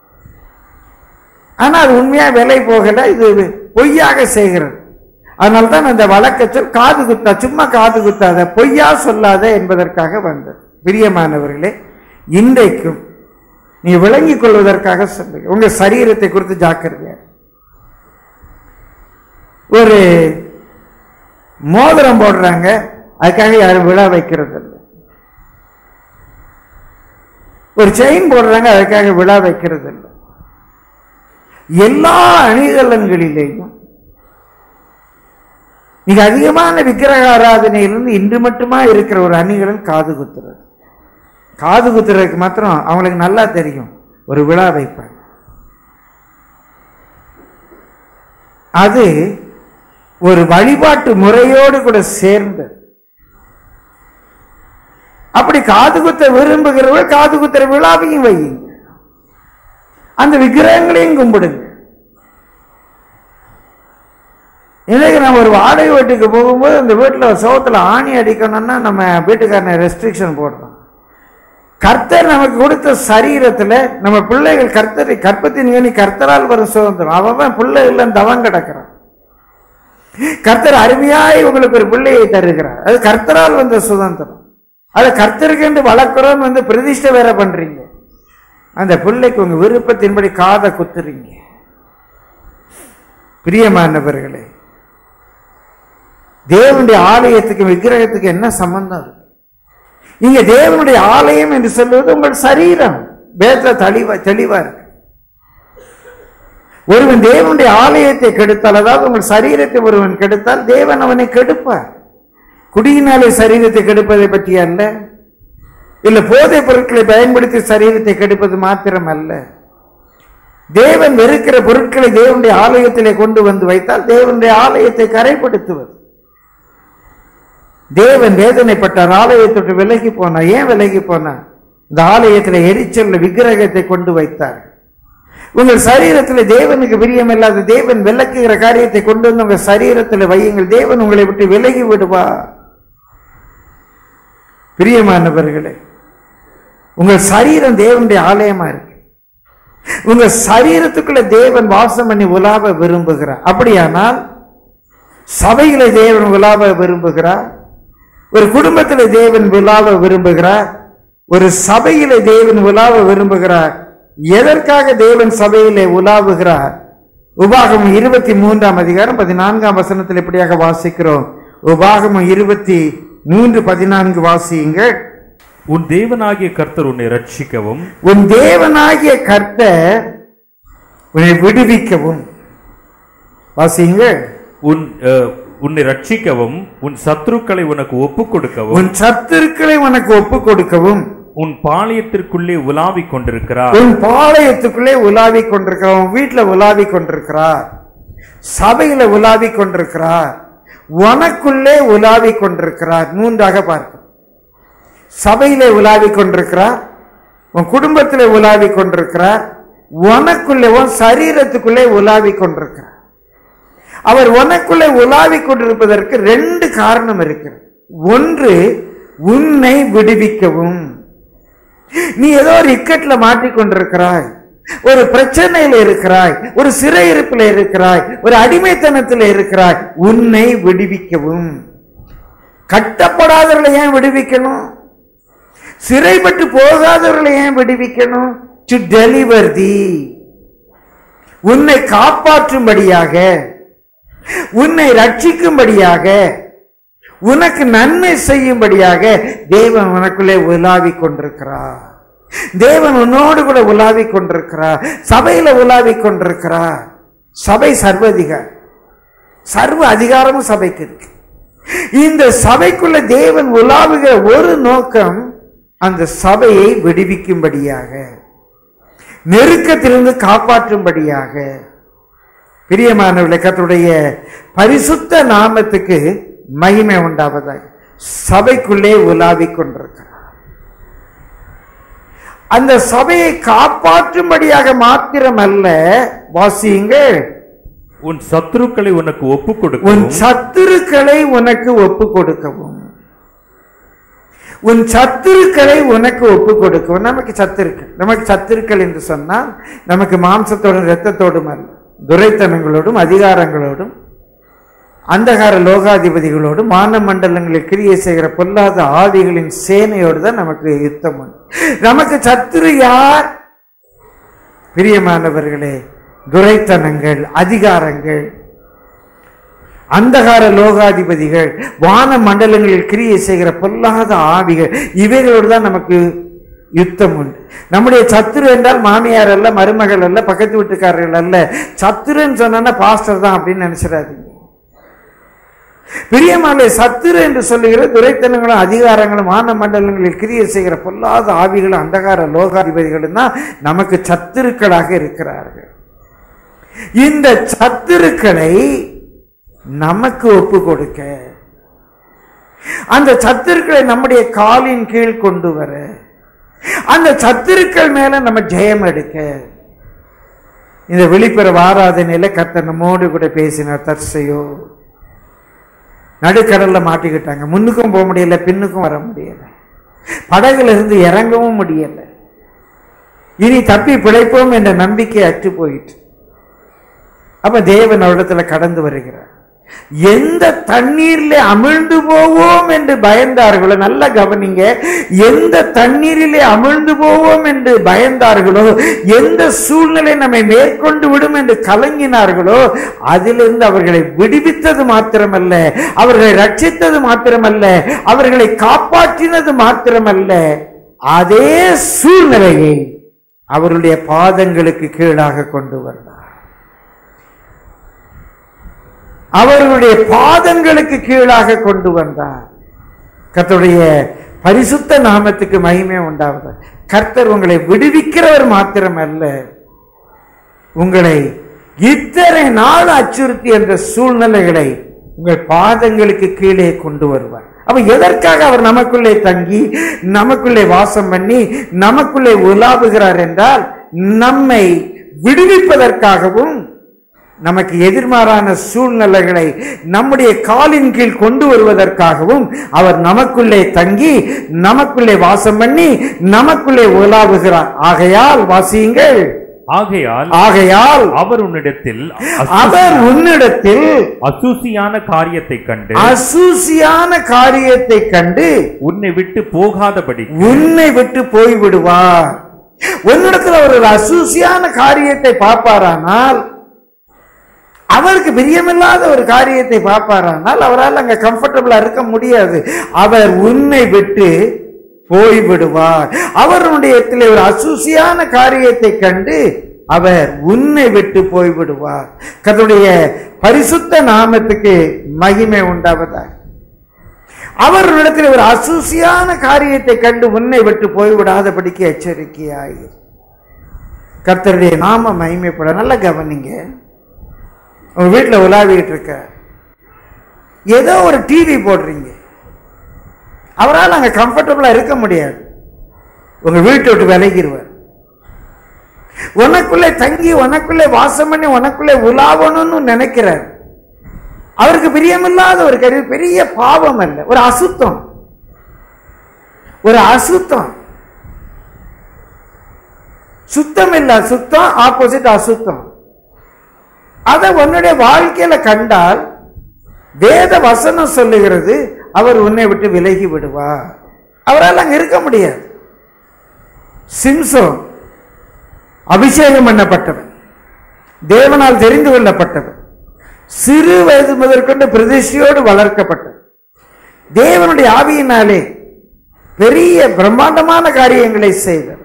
ஆனா அது உண்மையா விலை போகல இது பொய்யாக செய்கிறது அதனால தான் அந்த வழக்கச்சொல் காது குத்தா சும்மா காது குத்தாத பொய்யா சொல்லாத என்பதற்காக வந்தது பிரியமானவர்களே இன்றைக்கும் நீ விளங்கிக் கொள்வதற்காக சொல்லுங்க உங்க சரீரத்தை குறித்து ஜாக்கிரதையா இரு. ஒரு மோதிரம் போடுறாங்க அதுக்காக யாரும் விழா வைக்கிறது இல்லை ஒரு செயின் போடுறாங்க அதுக்காக விழா வைக்கிறது இல்லை எல்லா அணிகலன்களிலேயும் மிக அதிகமான விக்கிரக ஆராதனையிலிருந்து இன்று மட்டுமா இருக்கிற ஒரு அணிகலன் காது குத்துறது காது குத்துறதுக்கு மாத்திரம் அவங்களுக்கு நல்லா தெரியும் ஒரு விழா வைப்பாங்க அது ஒரு வழிபாட்டு முறையோடு கூட சேர்ந்தது அப்படி காது குத்த விரும்புகிறவர்கள் காது குத்துற விழாவையும் வையுங்க அந்த விக்கிரகங்களையும் கும்பிடுங்க இன்னைக்கு நம்ம ஒரு வாடகை வீட்டுக்கு போகும்போது அந்த வீட்டில் சோத்துல ஆணி அடிக்கணும்னா நம்ம வீட்டுக்காரனை ரெஸ்ட்ரிக்ஷன் போடுறோம் கர்த்தர் நமக்கு கொடுத்த சரீரத்துல நம்ம பிள்ளைகள் கர்த்தரை கற்பத்தின் கனி கர்த்தரால் வரும் சுதந்திரம் அவன் பிள்ளை இல்லைன்னு தவம் கிடக்கிறான் கர்த்தர் அருமையாய் உங்களுக்கு ஒரு பிள்ளையை தருகிறார் அது கர்த்தரால் வந்த சுதந்திரம் அதை கர்த்தருக்கு வளர்க்குறோம் வந்து பிரதிஷ்டை வேற பண்றீங்க அந்த பிள்ளைக்கு உங்க விருப்பத்தின்படி காதை குத்துறீங்க பிரியமானவர்களே தேவனுடைய ஆலயத்துக்கு விக்கிரகத்துக்கு என்ன சம்பந்தம் இருக்கு இங்க தேவனுடைய ஆலயம் என்று சொல்வது உங்கள் சரீரம் வேத தெளிவா தெளிவா இருக்கு ஒருவன் தேவனுடைய ஆலயத்தை கெடுத்தால் அதாவது உங்கள் சரீரத்தை ஒருவன் கெடுத்தால் தேவன் அவனை கெடுப்பார் குடியினாலே சரீரத்தை கெடுப்பதை பற்றி அல்ல இல்ல போதைப் பொருட்களை பயன்படுத்தி சரீரத்தை கெடுப்பது மாத்திரம் அல்ல தேவன் வெறுக்கிற பொருட்களை தேவனுடைய ஆலயத்திலே கொண்டு வந்து வைத்தால் தேவனுடைய ஆலயத்தை கரைப்படுத்துவது தேவன் வேதனைப்பட்டார் ஆலயத்தை விட்டு விலகி போனார் ஏன் விலகி போனார் இந்த ஆலயத்தில் எரிச்சல்ல விக்கிரகத்தை கொண்டு வைத்தார் உங்கள் சரீரத்தில் தேவனுக்கு பிரியமில்லாத தேவன் விளக்குகிற காரியத்தை கொண்டு வந்து உங்கள் சரீரத்தில் வையுங்கள் தேவன் உங்களை விட்டு விலகி விடுவார் பிரியமானவர்களே உங்கள் சரீரம் தேவனுடைய ஆலயமா இருக்கு உங்க சரீரத்துக்குள்ள தேவன் வாசம் பண்ணி உலாவ விரும்புகிறார் அப்படியானால் சபையில தேவன் உலாவ விரும்புகிறார் ஒரு குடும்பத்தில் தேவன் விழாவ விரும்புகிறார் ஒரு சபையில தேவன் உலாவ விரும்புகிறார் எதற்காக தேவன் சபையிலே உலாவுகிறார் உபாகமம் இருபத்தி மூன்றாம் அதிகாரம் பதினான்காம் வசனத்தில் எப்படியாக வாசிக்கிறோம் உபாகமம் இருபத்தி மூன்று பதினான்கு வாசியுங்கள் உன் தேவனாகிய கர்த்தர் உன்னை ரட்சிக்கவும் உன் தேவனாகிய கர்த்தர் உன்னை விடுவிக்கவும் வாசியுங்கள் உன் அஹ், உன்னை ரட்சிக்கவும் உன் சத்துருக்களை உனக்கு ஒப்புக் கொடுக்கவும் உன் சத்துருக்களை உனக்கு ஒப்பு கொடுக்கவும் உன் பாளையத்திற்குள்ளே உலாவிக் கொண்டிருக்கிறார் உன் பாளையத்துக்குள்ளே உலாவிக் கொண்டிருக்கிறார் உன் வீட்டுல உலாவிக் கொண்டிருக்கிறார் சபையில உலாவிக் கொண்டிருக்கிறார் உனக்குள்ளே உலாவிக் கொண்டிருக்கிறார் மூன்றாக பார்க்கும் சபையிலே உலாவிக் கொண்டிருக்கிறார் உன் குடும்பத்திலே உலாவிக் கொண்டிருக்கிறார் உனக்குள்ளே உன் சரீரத்துக்குள்ளே உலாவிக் கொண்டிருக்கிறார் அவர் உனக்குள்ளே உலாவிக் கொண்டிருப்பதற்கு ரெண்டு காரணம் இருக்கிறது ஒன்று உன்னை விடுவிக்கவும் நீ ஏதோ ஒரு இக்கட்ல மாட்டிக்கொண்டிருக்கிறாய் ஒரு பிரச்சனையில இருக்கிறாய் ஒரு சிறையிருப்பில் இருக்கிறாய் ஒரு அடிமைத்தனத்தில் இருக்கிறாய் உன்னை விடுவிக்கவும் கட்டப்படாதவர்களை ஏன் விடுவிக்கணும் சிறைப்பட்டு போகாதவர்களை ஏன் விடுவிக்கணும் டு டெலிவர் தி உன்னை காப்பாற்றும்படியாக உன்னை ரட்சிக்கும்படியாக உனக்கு நன்மை செய்யும்படியாக தேவன் உனக்குள்ளே உலாவிக் கொண்டிருக்கிறார் தேவன் உன்னோடு கூட உலாவிக் கொண்டிருக்கிறார் சபையில உலாவிக் கொண்டிருக்கிறார் சபை சர்வதிகார் சர்வ அதிகாரமும் சபைக்கு இருக்கு இந்த சபைக்குள்ள தேவன் உலாவுகிற ஒரு நோக்கம் அந்த சபையை விடுவிக்கும்படியாக நெருக்கத்திலிருந்து காப்பாற்றும்படியாக பிரியமானவர்களே கர்த்தருடைய பரிசுத்த நாமத்துக்கு மகிமை உண்டாவதாக சபைக்குள்ளே உலாவிக் கொண்டிருக்கிறார் அந்த சபையை காப்பாற்றும்படியாக மாத்திரமல்ல வாசியுங்கள் உன் சத்துருக்களை உனக்கு ஒப்புக் உன் கொடுக்கவும் சத்துருக்களை உனக்கு ஒப்பு கொடுக்கவும் உன் சத்துருக்களை உனக்கு ஒப்பு கொடுக்கவும் நமக்கு சத்துருக்கள் நமக்கு சத்துருக்கள் என்று சொன்னால் நமக்கு மாம்சத்தோடும் இரத்தத்தோடும் அல்ல துரைத்தனங்களோடும் அதிகாரங்களோடும் அந்தகார லோகாதிபதிகளோடும் வான மண்டலங்களில் கிரியை செய்கிற பொல்லாத ஆவிகளின் சேனையோடு தான் நமக்கு யுத்தம் உண்டு நமக்கு சத்துரு யார் பிரியமானவர்களே துரைத்தனங்கள் அதிகாரங்கள் அந்தகார லோகாதிபதிகள் வான மண்டலங்களில் கிரியை செய்கிற பொல்லாத ஆவிகள் இவைகளோடு தான் நமக்கு யுத்தம் உண்டு நம்முடைய சத்துரு என்றால் மாமியார் அல்ல மருமகள் அல்ல பக்கத்து வீட்டுக்காரர்கள் அல்ல சத்துருன்னு சொன்னா பாஸ்டர் தான் அப்படின்னு நினைச்சிடாதீங்க பிரியமாலே சத்துரு என்று சொல்லுகிற துரைத்தனங்களும் அதிகாரங்களும் வான மண்டலங்களில் கிரியை செய்கிற பொல்லாத ஆவிகளும் அந்தகார லோகாதிபதிகளும் தான் நமக்கு சத்துருக்களாக இருக்கிறார்கள் இந்த சத்துருக்களை நமக்கு ஒப்பு கொடுக்க அந்த சத்துருக்களை நம்முடைய காலின் கீழ் கொண்டு வர அந்த சத்துருக்கள் மேல நம்ம ஜெயம் எடுக்க இந்த வெளிப்புற ஆராதனையில கர்த்தர் நம்மோடு கூட பேசினார் தர்சையோ நடுக்கடல்ல மாட்டிக்கிட்டாங்க முன்னுக்கும் போக முடியல பின்னுக்கும் வர முடியல படகுல இருந்து இறங்கவும் முடியல இனி தப்பி பிழைப்போம் என்ற நம்பிக்கை அற்று போயிற்று அப்ப தேவன் அவரிடத்துல கடந்து வருகிறார் எந்த தண்ணீரிலே அமிழ்ந்து போவோம் என்று பயந்தார்களோ நல்ல கவனிங்க எந்த தண்ணீரிலே அமிழ்ந்து போவோம் என்று பயந்தார்களோ எந்த சூழ்நிலை நம்மை மேற்கொண்டு விடும் என்று கலங்கினார்களோ அதிலிருந்து அவர்களை விடுவித்தது மாத்திரமல்ல அவர்களை ரட்சித்தது மாத்திரமல்ல அவர்களை காப்பாற்றினது மாத்திரமல்ல அதே சூழ்நிலையை அவருடைய பாதங்களுக்கு கீழாக கொண்டு வந்தார் அவர்களுடைய பாதங்களுக்கு கீழாக கொண்டு வந்தார் கர்த்தருடைய பரிசுத்த நாமத்துக்கு மகிமை உண்டாவது கர்த்தர் உங்களை விடுவிக்கிறவர் மாத்திரமல்ல உங்களை இத்தனை நாள் அச்சுறுத்தி என்ற சூழ்நிலைகளை உங்கள் பாதங்களுக்கு கீழே கொண்டு வருவார் அப்ப எதற்காக அவர் நமக்குள்ளே தங்கி நமக்குள்ளே வாசம் பண்ணி நமக்குள்ளே உலாவுகிறார் என்றால் நம்மை விடுவிப்பதற்காகவும் நமக்கு எதிர்மாறான சூழ்நிலைகளை நம்முடைய காலின் கீழ் கொண்டு வருவதற்காகவும் அவர் நமக்குள்ளே தங்கி நமக்குள்ளே வாசம் பண்ணி நமக்குள்ளே உலாவுகிறார் ஆகையால் வாசியுங்கள் ஆகையால் ஆகையால் அவர் உன்னிடத்தில் அவர் உன்னிடத்தில் அசூசியான காரியத்தை கண்டு அசூசியான காரியத்தை கண்டு உன்னை விட்டு போகாதபடி உன்னை விட்டு போய்விடுவார் உன்னிடத்தில் அவர் ஒரு அசூசியான காரியத்தை பார்ப்பாரானால் அவருக்கு பிரியமில்லாத ஒரு காரியத்தை பார்ப்பாரானால் அவரால் அங்க கம்ஃபர்டபுளா இருக்க முடியாது அவர் உன்னை விட்டு போய்விடுவார் அவருடைய இடத்துல ஒரு அசூசியான காரியத்தை கண்டு அவர் உன்னை விட்டு போய்விடுவார் கர்த்தருடைய பரிசுத்த நாமத்துக்கு மகிமை உண்டாவதாக அவர்களிடத்தில் ஒரு அசூசியான காரியத்தை கண்டு உன்னை விட்டு போய்விடாதபடிக்கு எச்சரிக்கையாயிரு கர்த்தருடைய நாம மகிமைப்பட நல்ல கவனிங்க உங்க வீட்டில் உலாவிட்டு இருக்க ஏதோ ஒரு டிவி போடுறீங்க அவரால் அங்க கம்ஃபர்டபுளா இருக்க முடியாது உங்க வீட்டை விட்டு விலகிடுவார் உனக்குள்ளே தங்கி உனக்குள்ளே வாசம் பண்ணி உனக்குள்ளே உலாவணும்னு நினைக்கிறார் அவருக்கு பிரியமில்லாத ஒரு கருவி பெரிய பாவம் அல்ல ஒரு அசுத்தம் ஒரு அசுத்தம் சுத்தம் இல்ல சுத்தம் ஆப்போசிட் அசுத்தம் அதை உன்னுடைய வாழ்க்கையில கண்டால் வேத வசனம் சொல்லுகிறது அவர் உன்னை விட்டு விலகி விடுவார் அவரால் அங்க இருக்க முடியாது சிம்சோன் அபிஷேகம் பண்ணப்பட்டவன் தேவனால் தெரிந்து கொள்ளப்பட்டவன் சிறு வயது முதற்கொண்டு பிரதிஷ்டையோடு வளர்க்கப்பட்டவன் தேவனுடைய ஆவியினாலே பெரிய பிரம்மாண்டமான காரியங்களை செய்தார்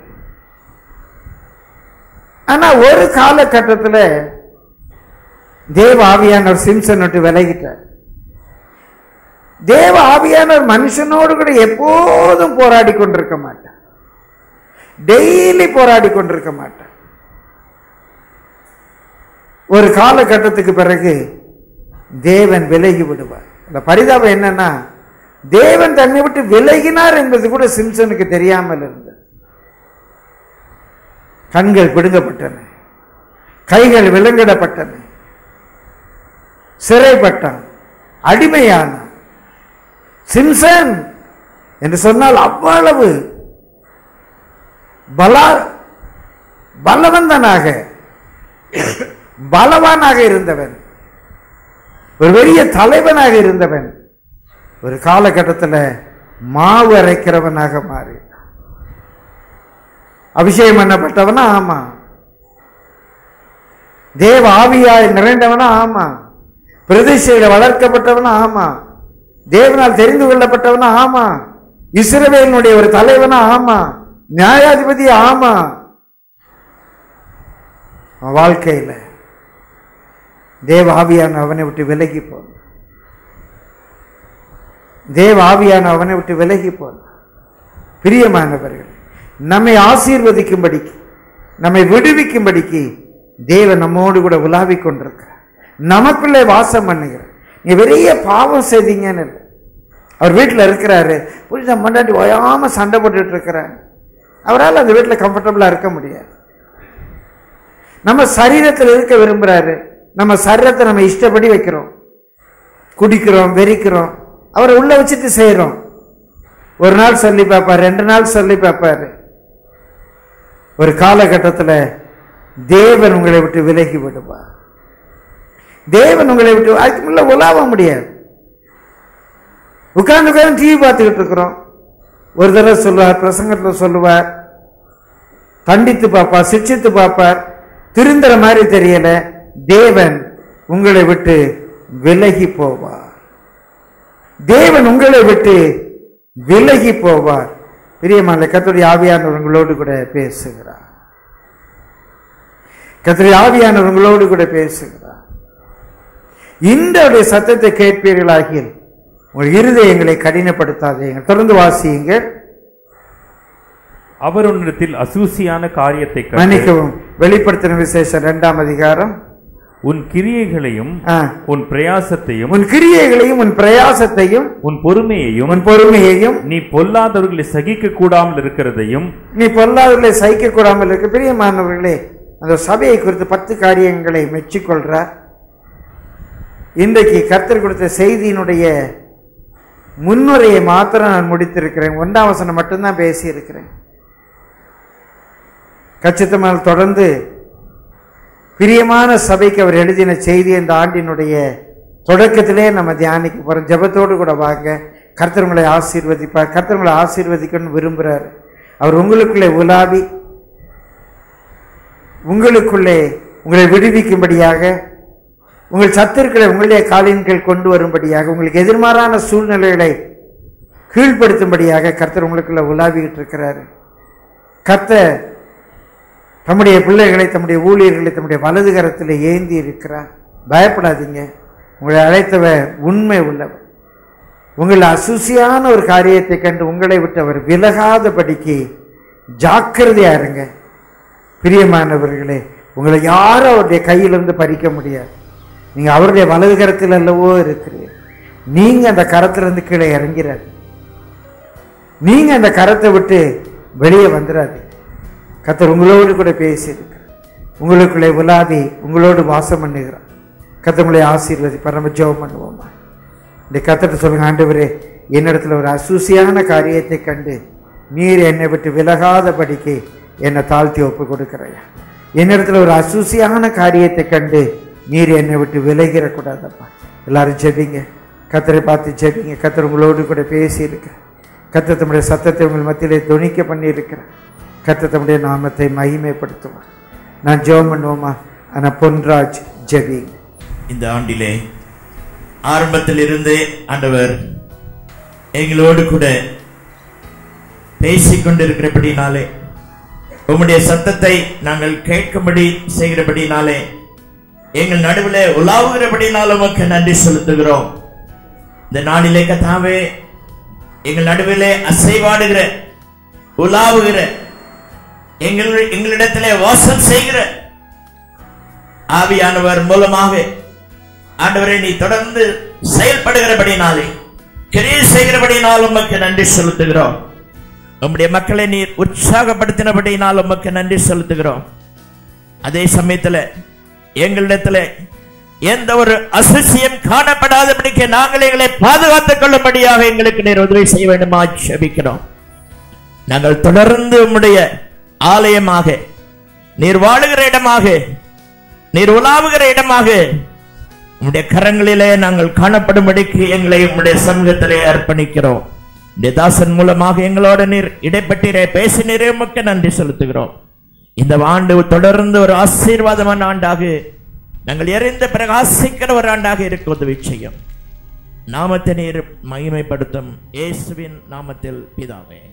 ஆனா ஒரு காலகட்டத்தில் தேவ ஆவியானவர் சிம்சன் விட்டு விலகிட்டார் தேவ ஆவியானவர் மனுஷனோடு கூட எப்போதும் போராடி கொண்டிருக்க மாட்டார் டெய்லி போராடி கொண்டிருக்க மாட்டார் ஒரு காலகட்டத்துக்கு பிறகு தேவன் விலகி விடுவார் இந்த பரிதாபம் என்னன்னா தேவன் தன்னை விட்டு விலகினார் என்பது கூட சிம்சனுக்கு தெரியாமல் இருந்தது கண்கள் பிடுங்கப்பட்டன கைகள் விலங்கிடப்பட்டன சிறைப்பட்டான் அடிமையானான் சிம்சன் என்று சொன்னால் அவ்வளவு பலா பலவந்தனாக பலவானாக இருந்தவன் ஒரு பெரிய தலைவனாக இருந்தவன் ஒரு காலகட்டத்தில் மாவு அரைக்கிறவனாக மாறினான் அபிஷேகம் பண்ணப்பட்டவனா ஆமா தேவ ஆவியாய் நிறைந்தவனா ஆமா பிரதிஷ்டையில வளர்க்கப்பட்டவனா ஆமா தேவனால் தெரிந்து கொள்ளப்பட்டவனா ஆமா இஸ்ரவேலினுடைய ஒரு தலைவனா ஆமா நியாயாதிபதி ஆமா அவன் வாழ்க்கையில தேவ ஆவியான அவனை விட்டு விலகி போன தேவ ஆவியான அவனை விட்டு விலகி போன பிரியமானவர்கள் நம்மை ஆசீர்வதிக்கும்படிக்கு நம்மை விடுவிக்கும்படிக்கு தேவன் நம்மோடு கூட உலாவிக் கொண்டிருக்கிறார் நமக்குள்ளே வாசம் பண்ணுகிறார் நீ பெரிய பாவம் செய்தீங்கன்னு இல்லை. அவர் வீட்டில் இருக்கிறாரு புரிஞ்ச மண்டாட்டி ஓயாம சண்டை போட்டுட்டு இருக்கிறார் அவரால் அந்த வீட்டில் கம்ஃபர்டபுளா இருக்க முடியாது நம்ம சரீரத்தில் இருக்க விரும்புறாரு நம்ம சரீரத்தை நம்ம இஷ்டப்படி வைக்கிறோம் குடிக்கிறோம் வெறிக்கிறோம் அவரை உள்ள வச்சுட்டு செய்றோம் ஒரு நாள் சொல்லி பார்ப்பார் ரெண்டு நாள் சொல்லி பார்ப்பாரு ஒரு காலகட்டத்தில் தேவன் உங்களை விட்டு விலகி விடுவார் தேவன் உங்களை விட்டு அதுக்கு முன்ன உலாவ முடியாது உட்கார்ந்து உட்கார்ந்து டிவி பார்த்துக்கிட்டு இருக்கிறோம் ஒரு தடவை சொல்லுவார் பிரசங்கத்தில் சொல்லுவார் தண்டித்து பார்ப்பார் சிக்ஷித்து பார்ப்பார் திருந்துற மாதிரி தெரியல தேவன் உங்களை விட்டு விலகி போவார் தேவன் உங்களை விட்டு விலகி போவார் பிரியமான கத்துடைய ஆவியானவர் உங்களோடு கூட பேசுகிறார் கத்துடைய ஆவியானவர் உங்களோடு கூட பேசுகிறார் இந்த சத்தத்தை கேட்பீர்களாகில் உங்கள் இருதயங்களை கடினப்படுத்தாதீங்க தொடர்ந்து வாசியுங்கள் அவர் உன்னிடத்தில் அசூசியான காரியத்தை கண்டு மன்னிக்கவும் வெளிப்படுத்தின விசேஷம் இரண்டாம் அதிகாரம் உன் கிரியைகளையும் ஆ. உன் பிரயாசத்தையும் உன் கிரியைகளையும் உன் பிரயாசத்தையும் உன் பொறுமையையும் உன் பொறுமையையும் நீ பொல்லாதவர்களை சகிக்க கூடாமல் இருக்கிறதையும் நீ பொல்லாதவர்களை சகிக்க கூடாமல் இருக்க பிரியமானவர்களே அந்த சபையை குறித்து பத்து காரியங்களை மெச்சிக்கொள்றார் இன்றைக்கு கர்த்தர் கொடுத்த செய்தியினுடைய முன்னுரையை மாத்திரம் நான் முடித்திருக்கிறேன் ஒன்றாம் வசனம் மட்டும்தான் பேசியிருக்கிறேன் கச்சித்தமால் தொடர்ந்து பிரியமான சபைக்கு அவர் எழுதின செய்தி இந்த ஆண்டினுடைய தொடக்கத்திலே நம்ம தியானிக்க போறோம் ஜெபத்தோடு கூட வாங்க கர்த்தர் உங்களை ஆசீர்வதிப்பார் கர்த்தர் உங்களை ஆசீர்வதிக்கணும்னு விரும்புகிறார் அவர் உங்களுக்குள்ளே உலாவி உங்களுக்குள்ளே உங்களை விடுவிக்கும்படியாக உங்கள் சத்துருக்களை உங்களுடைய காலின் கீழ் கொண்டு வரும்படியாக உங்களுக்கு எதிர்மாறான சூழ்நிலைகளை கீழ்ப்படுத்தும்படியாக கர்த்தர் உங்களுக்குள்ள உலாவிக்கிட்டு இருக்கிறாரு கர்த்தர் தம்முடைய பிள்ளைகளை தம்முடைய ஊழியர்களை தம்முடைய வலது கரத்தில் ஏந்தி இருக்கிறார் பயப்படாதீங்க உங்களை அழைத்தவர் உண்மை உள்ளவர் உங்களை அசுசியான ஒரு காரியத்தை கண்டு உங்களை விட்டு அவர் விலகாதபடிக்கு ஜாக்கிரதையா இருங்க பிரியமானவர்களே உங்களை யாரும் அவருடைய கையிலிருந்து பறிக்க முடியாது நீங்க அவருடைய வலது கரத்தில் அல்லவோ இருக்கிறீர் நீங்க அந்த கரத்திலிருந்து கீழே இறங்கிறாரு நீங்க அந்த கரத்தை விட்டு வெளியே வந்துடாது கத்தர் உங்களோடு கூட பேசியிருக்கிறார் உங்களுக்குள்ளே உலாவி உங்களோடு வாசம் பண்ணுகிறார் கத்தர் உங்களை ஆசீர்வதிப்பார் நம்ம ஜெபம் பண்ணுவோமா இந்த கத்தட்ட சொல்லுங்க ஆண்டவரே என்னிடத்துல ஒரு அசூசியான காரியத்தை கண்டு நீர் என்னை விட்டு விலகாதபடிக்கு என்னை தாழ்த்தி ஒப்பு கொடுக்கிறையா என்னிடத்துல ஒரு அசூசியான காரியத்தை கண்டு நீர் என்னை விட்டு விலகிடக்கூடாதப்பா எல்லாரும் ஜெபிங்க கத்தரை பார்த்து ஜெபிங்க கத்தர் உங்களோடு கூட பேசியிருக்கிறார் கத்தர் தம்முடைய சத்தத்தை உங்கள் மத்தியிலே துணிக்க பண்ணியிருக்கிறார் கத்தர் தம்முடைய நாமத்தை மகிமைப்படுத்துவார் நான் ஜெபம் பண்ணுவோமா ஆனால் பொன்ராஜ் ஜெபிங்க இந்த ஆண்டிலே ஆரம்பத்தில் இருந்து ஆண்டவர் எங்களோடு கூட பேசிக் கொண்டிருக்கிறபடினாலே உம்முடைய சத்தத்தை நாங்கள் கேட்கும்படி செய்கிறபடினாலே எங்கள் நடுவிலே உலாவுகிறபடினால உமக்கு நன்றி செலுத்துகிறோம் இந்த நாளிலே கத்தாவே எங்கள் நடுவிலே அசைவாடுகிற உலாவுகிற எங்கள் எங்களிடத்திலே வாசம் செய்கிற ஆவியானவர் மூலமாக ஆண்டவரை நீ தொடர்ந்து செயல்படுகிறபடினாலே கிரியை செய்கிறபடினால் உமக்கு நன்றி செலுத்துகிறோம் உம்முடைய மக்களை நீர் உற்சாகப்படுத்தினபடினால் உமக்கு நன்றி செலுத்துகிறோம் அதே சமயத்துல எங்களிடத்துல எந்த ஒரு அசுசியம் காணப்படாதபடிக்கு நாங்கள் எங்களை பாதுகாத்துக் கொள்ளும்படியாக எங்களுக்கு நீர் உதவி செய்ய வேண்டுமா செபிக்கிறோம் நாங்கள் தொடர்ந்து உம்முடைய ஆலயமாக நீர் வாழுகிற இடமாக நீர் உலாவுகிற இடமாக உம்முடைய கரங்களிலே நாங்கள் காணப்படும்படிக்கு எங்களை உம்முடைய சமூகத்திலே அர்ப்பணிக்கிறோம் உம்முடைய தாசன் மூலமாக எங்களோட நீர் இடைப்பட்டீரே பேசினீரே உமக்கு நன்றி செலுத்துகிறோம் இந்த ஆண்டு தொடர்ந்து ஒரு ஆசீர்வாதமான ஆண்டாக நாங்கள் எறிந்த பிரகாசிக்கிற ஒரு ஆண்டாக இருக்க உதவி செய்யும் நாமத்தை நீர் மகிமைப்படுத்தும் இயேசுவின் நாமத்தில் பிதாவே